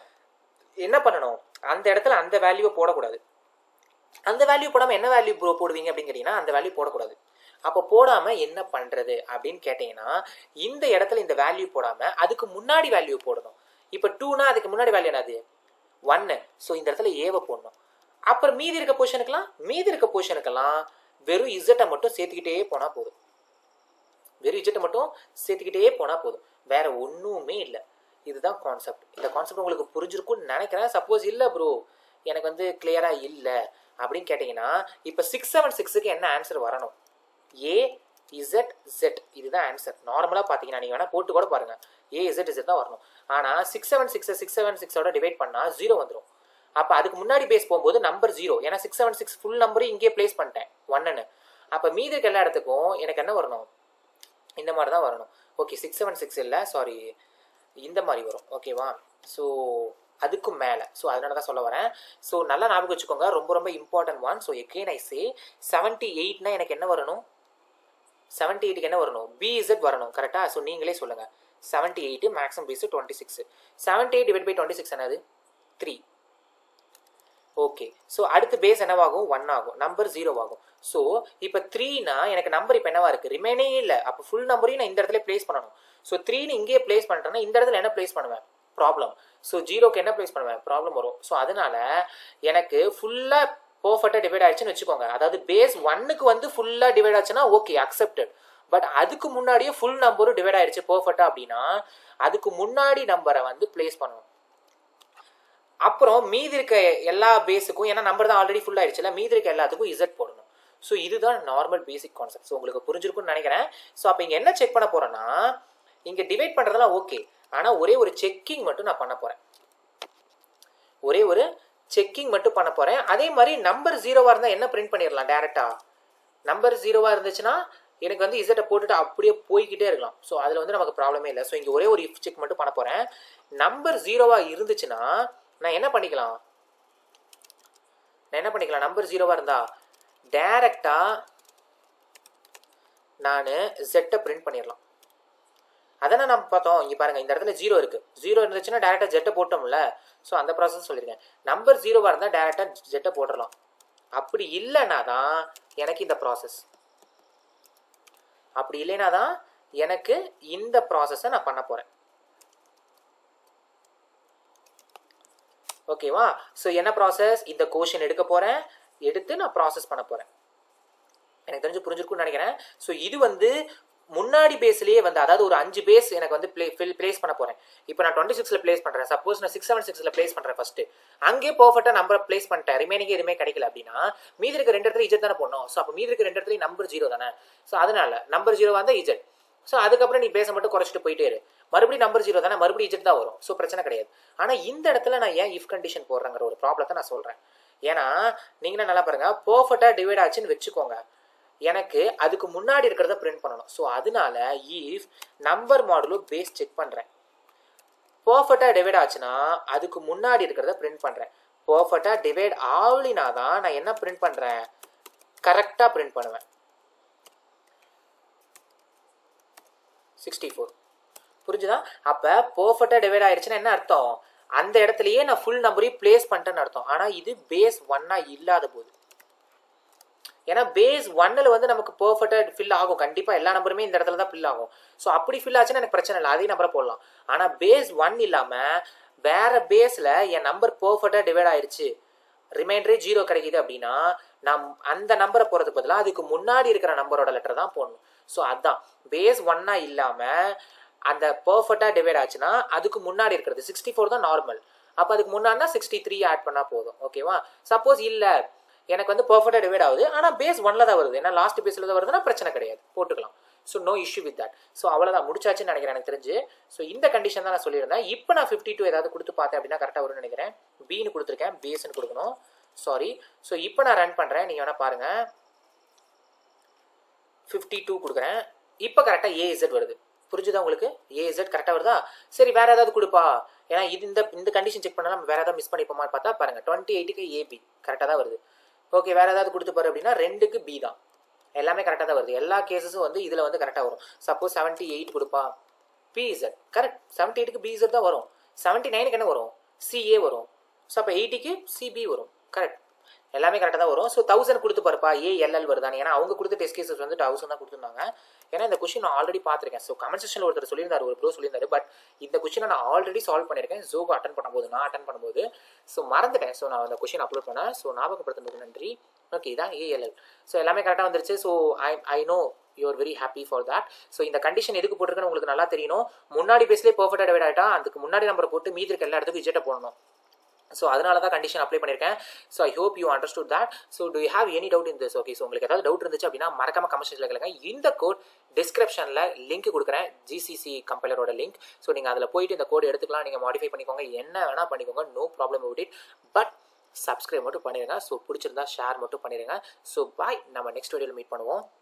என்ன பண்ணணும் அந்த இடத்துல அந்த வேல்யூவை போடக்கூடாது அந்த வேல்யூ போடாமல் என்ன வேல்யூ ப்ரோ போடுவீங்க அப்படின்னு கேட்டிங்கன்னா அந்த வேல்யூ போடக்கூடாது அப்போ போடாமல் என்ன பண்ணுறது அப்படின்னு கேட்டிங்கன்னா இந்த இடத்துல இந்த வேல்யூ போடாமல் அதுக்கு முன்னாடி வேல்யூ போடணும் இப்போ டூனா அதுக்கு முன்னாடி வேல்யூ என்னது ஒன்னு ஸோ இந்த இடத்துல ஏவை போடணும் அப்புறம் மீதி இருக்க பொசிஷனுக்கெல்லாம் மீதி இருக்க பொசிஷனுக்கெல்லாம் வெறும் இசட்டை மட்டும் சேர்த்துக்கிட்டே போனால் போதும் வெறும் இஜெட்டை மட்டும் சேர்த்துக்கிட்டே போனால் போதும் வேற ஒன்றுமே இல்லை இதுதான் கான்செப்ட் இந்த கான்செப்ட் உங்களுக்கு புரிஞ்சிருக்கும்னு நினைக்கிறேன் சப்போஸ் இல்லை ப்ரோ எனக்கு வந்து கிளியராக இல்லை அப்படின்னு கேட்டிங்கன்னா இப்போ சிக்ஸ் செவன் சிக்ஸுக்கு என்ன ஆன்சர் வரணும் ஏ இசட் ஜெட் இதுதான் ஆன்சர் நார்மலாக பார்த்தீங்கன்னா நீங்கள் வேணால் போட்டு கூட பாருங்கள் ஏ இசட் இசட் தான் வரணும் ஆனால் சிக்ஸ் செவன் சிக்ஸை சிக்ஸ் செவன் சிக்ஸோட டிவைட் பண்ணால் ஜீரோ வந்துடும் அப்போ அதுக்கு முன்னாடி பேஸ் போகும்போது நம்பர் ஜீரோ ஏன்னா சிக்ஸ் செவன் சிக்ஸ் ஃபுல் நம்பரும் இங்கேயே ப்ளேஸ் பண்ணிட்டேன் ஒன்னுன்னு அப்போ மீதி இருக்க எல்லா இடத்துக்கும் எனக்கு என்ன வரணும் இந்த மாதிரி தான் வரணும் ஓகே சிக்ஸ் செவன் சிக்ஸ் இல்லை சாரி இந்த மாதிரி வரும் ஓகேவா ஸோ அதுக்கும் மேலே ஸோ அதனால தான் சொல்ல வரேன் ஸோ நல்லா ஞாபகம் வச்சுக்கோங்க ரொம்ப ரொம்ப important one so again I say seventy எயிட்னா எனக்கு என்ன வரணும் செவன்ட்டி எயிட்டுக்கு என்ன வரணும் பிஇசட் வரணும் கரெக்டாக ஸோ நீங்களே சொல்லுங்கள் seventy eight maximum base twenty six seventy eight divide by twenty six என்னது த்ரீ ஓகே ஸோ அடுத்து பேஸ் என்னவாகும் ஒன் ஆகும் நம்பர் ஜீரோ ஆகும் ஸோ இப்போ த்ரீனா எனக்கு நம்பர் இப்போ என்னவா இருக்கு ரிமைனே இல்லை அப்போ ஃபுல் நம்பரையும் நான் இந்த இடத்துல பிளேஸ் பண்ணணும் ஸோ த்ரீன்னு இங்கேயே பிளேஸ் பண்ணிட்டேன்னா இந்த இடத்துல என்ன பிளேஸ் பண்ணுவேன் ப்ராப்ளம் ஸோ ஜீரோக்கு என்ன பிளேஸ் பண்ணுவேன் ப்ராப்ளம் வரும் ஸோ அதனால எனக்கு ஃபுல்லாக பர்ஃபெக்டாக டிவைட் ஆயிடுச்சுன்னு வச்சுக்கோங்க அதாவது பேஸ் ஒன்னுக்கு வந்து ஃபுல்லாக டிவைட் ஆச்சுன்னா ஓகே அக்செப்டட் பட் அதுக்கு முன்னாடியே ஃபுல் நம்பரும் டிவைட் ஆயிடுச்சு பர்ஃபெக்டாக அப்படின்னா அதுக்கு முன்னாடி நம்பரை வந்து பிளேஸ் பண்ணணும் அப்புறம் மீதி இருக்க எல்லா பேஸுக்கும் ஏன்னா நம்பர் தான் ஆல்ரெடி ஃபுல் ஆயிடுச்சுல மீதி இருக்க எல்லாத்துக்கும் இசட் போடணும் ஸோ இதுதான் நார்மல் பேசிக் கான்செப்ட் ஸோ உங்களுக்கு புரிஞ்சிருக்கும்னு நினைக்கிறேன் ஸோ அப்போ இங்கே என்ன செக் பண்ண போறேன்னா இங்கே டிவைட் பண்ணுறதெல்லாம் ஓகே ஆனால் ஒரே ஒரு செக்கிங் மட்டும் நான் பண்ண போகிறேன் ஒரே ஒரு செக்கிங் மட்டும் பண்ண போகிறேன் அதே மாதிரி நம்பர் ஜீரோவாக இருந்தால் என்ன பிரிண்ட் பண்ணிடலாம் டேரெக்டாக நம்பர் ஜீரோவாக இருந்துச்சுன்னா எனக்கு வந்து இசட்டை போட்டுட்டு அப்படியே போய்கிட்டே இருக்கலாம் ஸோ அதில் வந்து நமக்கு ப்ராப்ளமே இல்லை ஸோ இங்கே ஒரே ஒரு இஃப் செக் மட்டும் பண்ண போகிறேன் நம்பர் ஜீரோவாக இருந்துச்சுன்னா நான் என்ன பண்ணிக்கலாம் நான் என்ன பண்ணிக்கலாம் நம்பர் ஜீரோவாக இருந்தா டைரக்டாக நான் ஜெட்டை பிரிண்ட் பண்ணிடலாம் அதானே நம்ம பார்த்தோம் இங்கே பாருங்கள் இந்த இடத்துல ஜீரோ இருக்குது ஜீரோ இருந்துச்சுன்னா டேரெக்டாக ஜெட்டை போட்டோம்ல ஸோ அந்த ப்ராசஸ் சொல்லியிருக்கேன் நம்பர் ஜீரோவாக இருந்தால் டேரெக்டாக ஜெட்டை போட்டுடலாம் அப்படி இல்லைன்னா தான் எனக்கு இந்த ப்ராசஸ் அப்படி இல்லைனா தான் எனக்கு இந்த ப்ராசஸை நான் பண்ண போகிறேன் ஓகேவா ஸோ என்ன ப்ராசஸ் இந்த கோஷன் எடுக்க போகிறேன் எடுத்து நான் ப்ராசஸ் பண்ண போகிறேன் எனக்கு தெரிஞ்சு புரிஞ்சிருக்கும்னு நினைக்கிறேன் ஸோ இது வந்து முன்னாடி பேஸ்லேயே வந்து அதாவது ஒரு அஞ்சு பேஸ் எனக்கு வந்து ப்ளே ஃபில் ப்ளேஸ் பண்ண போகிறேன் இப்போ நான் டுவெண்ட்டி சிக்ஸில் ப்ளேஸ் பண்ணுறேன் சப்போஸ் நான் சிக்ஸ் செவன் சிக்ஸில் ப்ளேஸ் பண்ணுறேன் ஃபஸ்ட்டு அங்கேயே பர்ஃபெக்டாக நம்பர் ப்ளேஸ் பண்ணிட்டேன் ரிமைனிங் எதுவுமே கிடைக்கல அப்படின்னா மீதி இருக்க ரெண்டு இடத்துல இஜெட் தானே போடணும் ஸோ அப்போ மீதி இருக்க ரெண்டு இடத்துல நம்பர் ஜீரோ தானே ஸோ அதனால நம்பர் ஜீரோ வந்தால் இஜெட் ஸோ அதுக்கப்புறம் நீ பேச மட்டும் குறைச்சிட்டு போயிட்டே இரு மறுபடியும் நம்பர் ஜீரோ தானே மறுபடியும் இஜெட் தான் வரும் ஸோ பிரச்சனை கிடையாது ஆனால் இந்த இடத்துல நான் ஏன் இஃப் கண்டிஷன் போடுறேங்கிற ஒரு ப்ராப்ளத்தை நான் சொல்கிறேன் ஏன்னா நீங்களே நல்லா பாருங்க பர்ஃபெக்டாக டிவைட் ஆச்சுன்னு வச்சுக்கோங்க எனக்கு அதுக்கு முன்னாடி இருக்கிறத பிரிண்ட் பண்ணணும் ஸோ அதனால if number modulo base check பண்ணுறேன் பர்ஃபெக்டாக டிவைட் ஆச்சுன்னா அதுக்கு முன்னாடி இருக்கிறத பிரிண்ட் பண்ணுறேன் பர்ஃபெக்டாக டிவைட் ஆகலினா தான் நான் என்ன பிரிண்ட் பண்ணுறேன் கரெக்டாக பிரிண்ட் பண்ணுவேன் சிக்ஸ்டி ஃபோர் புரிஞ்சுதா அப்போ பர்ஃபெக்டாக டிவைட் ஆயிடுச்சுன்னா என்ன அர்த்தம் அந்த இடத்துலயே நான் ஃபுல் நம்பரையும் பிளேஸ் பண்ணிட்டேன்னு அர்த்தம் ஆனால் இது பேஸ் ஒன்னா இல்லாத போது ஏன்னா பேஸ் ஒன்னில் வந்து நமக்கு பர்ஃபெக்டாக ஃபில் ஆகும் கண்டிப்பாக எல்லா நம்பருமே இந்த இடத்துல தான் ஃபில் ஆகும் ஸோ அப்படி ஃபில் ஆச்சுன்னா எனக்கு பிரச்சனை இல்லை அதே நம்பரை போடலாம் ஆனால் பேஸ் ஒன் இல்லாமல் வேற பேஸில் என் நம்பர் பர்ஃபெக்டாக டிவைட் ஆயிடுச்சு ரிமைண்டரே ஜீரோ கிடைக்குது அப்படின்னா நான் அந்த நம்பரை போகிறதுக்கு பதிலாக அதுக்கு முன்னாடி இருக்கிற நம்பரோட லெட்டர் தான் போடணும் ஸோ அதான் பேஸ் ஒன்னா இல்லாமல் அந்த பர்ஃபெக்டாக டிவைட் ஆச்சுன்னா அதுக்கு முன்னாடி இருக்கிறது சிக்ஸ்டி ஃபோர் தான் நார்மல் அப்போ அதுக்கு முன்னாடினா சிக்ஸ்டி த்ரீ ஆட் பண்ணால் போதும் ஓகேவா சப்போஸ் இல்லை எனக்கு வந்து பர்ஃபெக்டாக டிவைட் ஆகுது ஆனால் பேஸ் ஒன்ல தான் வருது ஏன்னா லாஸ்ட் பேஸில் தான் வருதுன்னா பிரச்சனை கிடையாது போட்டுக்கலாம் so no issue with that so அவ்வளோதான் முடிச்சாச்சுன்னு நினைக்கிறேன் எனக்கு தெரிஞ்சு ஸோ இந்த கண்டிஷன் தான் நான் சொல்லியிருந்தேன் இப்போ நான் ஃபிஃப்டி டூ ஏதாவது கொடுத்து பார்த்தேன் அப்படின்னா கரெக்டாக வரும்னு நினைக்கிறேன் பின்னு கொடுத்துருக்கேன் பேஸ்ன்னு கொடுக்கணும் சாரி ஸோ இப்போ நான் ரன் பண்ணுறேன் நீங்கள் வேணால் பாருங்கள் ஃபிஃப்டி டூ கொடுக்குறேன் இப்போ கரெக்டாக ஏஇசட் வருது புரிஞ்சுதா உங்களுக்கு ஏஇசட் கரெக்டாக வருதா சரி வேற ஏதாவது கொடுப்பா ஏன்னா இது இந்த இந்த கண்டிஷன் செக் பண்ணால் நம்ம வேற ஏதாவது மிஸ் பண்ணிப்போமான்னு பார்த்தா பாருங்க டுவெண்ட்டி எயிட்டுக்கு ஏபி கரெக்டாக தான் வருது ஓகே வேற ஏதாவது கொடுத்து பாரு அப்படின்னா ரெண்டுக்கு பி தான் எல்லாமே கரெக்டாக தான் வருது எல்லா கேசஸும் வந்து இதில் வந்து கரெக்டாக வரும் சப்போஸ் செவன்ட்டி எயிட் கொடுப்பா பிஇசட் கரெக்ட் செவன்ட்டி எயிட்டுக்கு பிஇசட் தான் வரும் செவன்ட்டி நைனுக்கு என்ன வரும் சிஏ வரும் ஸோ அப்போ எயிட்டிக்கு சிபி வரும் கரெக்ட் எல்லாமே கரெக்டாக தான் வரும் ஸோ தௌசண்ட் கொடுத்து பாருப்பா ஏஎல்எல் வருதான்னு ஏன்னா அவங்க கொடுத்த டெஸ்ட் கேசஸ் வந்து தௌசண்ட் தான் கொடுத்துருந்தாங்க ஏன்னா இந்த கொஷின் நான் ஆல்ரெடி பார்த்துருக்கேன் ஸோ கமெண்ட் செக்ஷனில் ஒருத்தர் சொல்லியிருந்தாரு ஒரு ப்ரோ சொல்லியிருந்தாரு பட் இந்த கொஷினை நான் ஆல்ரெடி சால்வ் பண்ணியிருக்கேன் ஜோகோ அட்டன் பண்ணும்போது நான் அட்டன் பண்ணும்போது ஸோ மறந்துட்டேன் ஸோ நான் அந்த கொஷின் அப்லோட் பண்ணேன் ஸோ ஞாபகப்படுத்துனதுக்கு நன்றி ஓகே இதான் ஏஎல்எல் ஸோ எல்லாமே கரெக்டாக வந்துருச்சு so I I know you're very happy for that so இந்த கண்டிஷன் எதுக்கு போட்டிருக்குன்னு உங்களுக்கு நல்லா தெரியணும் முன்னாடி பேஸ்லேயே பர்ஃபெக்டாக டிவைட் ஆகிட்டா அதுக்கு முன்னாடி நம்பரை போட்டு மீதி இருக்க எல்லா இடத்துக்கும் இஜெட்டை போடணும் ஸோ அதனால தான் கண்டிஷன் அப்ளை பண்ணியிருக்கேன் so I hope you understood that so do you have any doubt in this okay so உங்களுக்கு ஏதாவது டவுட் இருந்துச்சு அப்படின்னா மறக்காம கமெண்ட்ஸில் கேளுங்க இந்த கோட் டிஸ்கிரிப்ஷனில் லிங்க் கொடுக்குறேன் ஜிசிசி கம்பைலரோட லிங்க் ஸோ நீங்கள் அதில் போயிட்டு இந்த கோட் எடுத்துக்கலாம் நீங்கள் மாடிஃபை பண்ணிக்கோங்க என்ன வேணால் பண்ணிக்கோங்க no problem with it but subscribe மட்டும் பண்ணிடுங்க ஸோ பிடிச்சிருந்தா ஷேர் மட்டும் பண்ணிடுங்க ஸோ பாய் நம்ம நெக்ஸ்ட் வீடியோவில் மீட் பண்ணுவோம்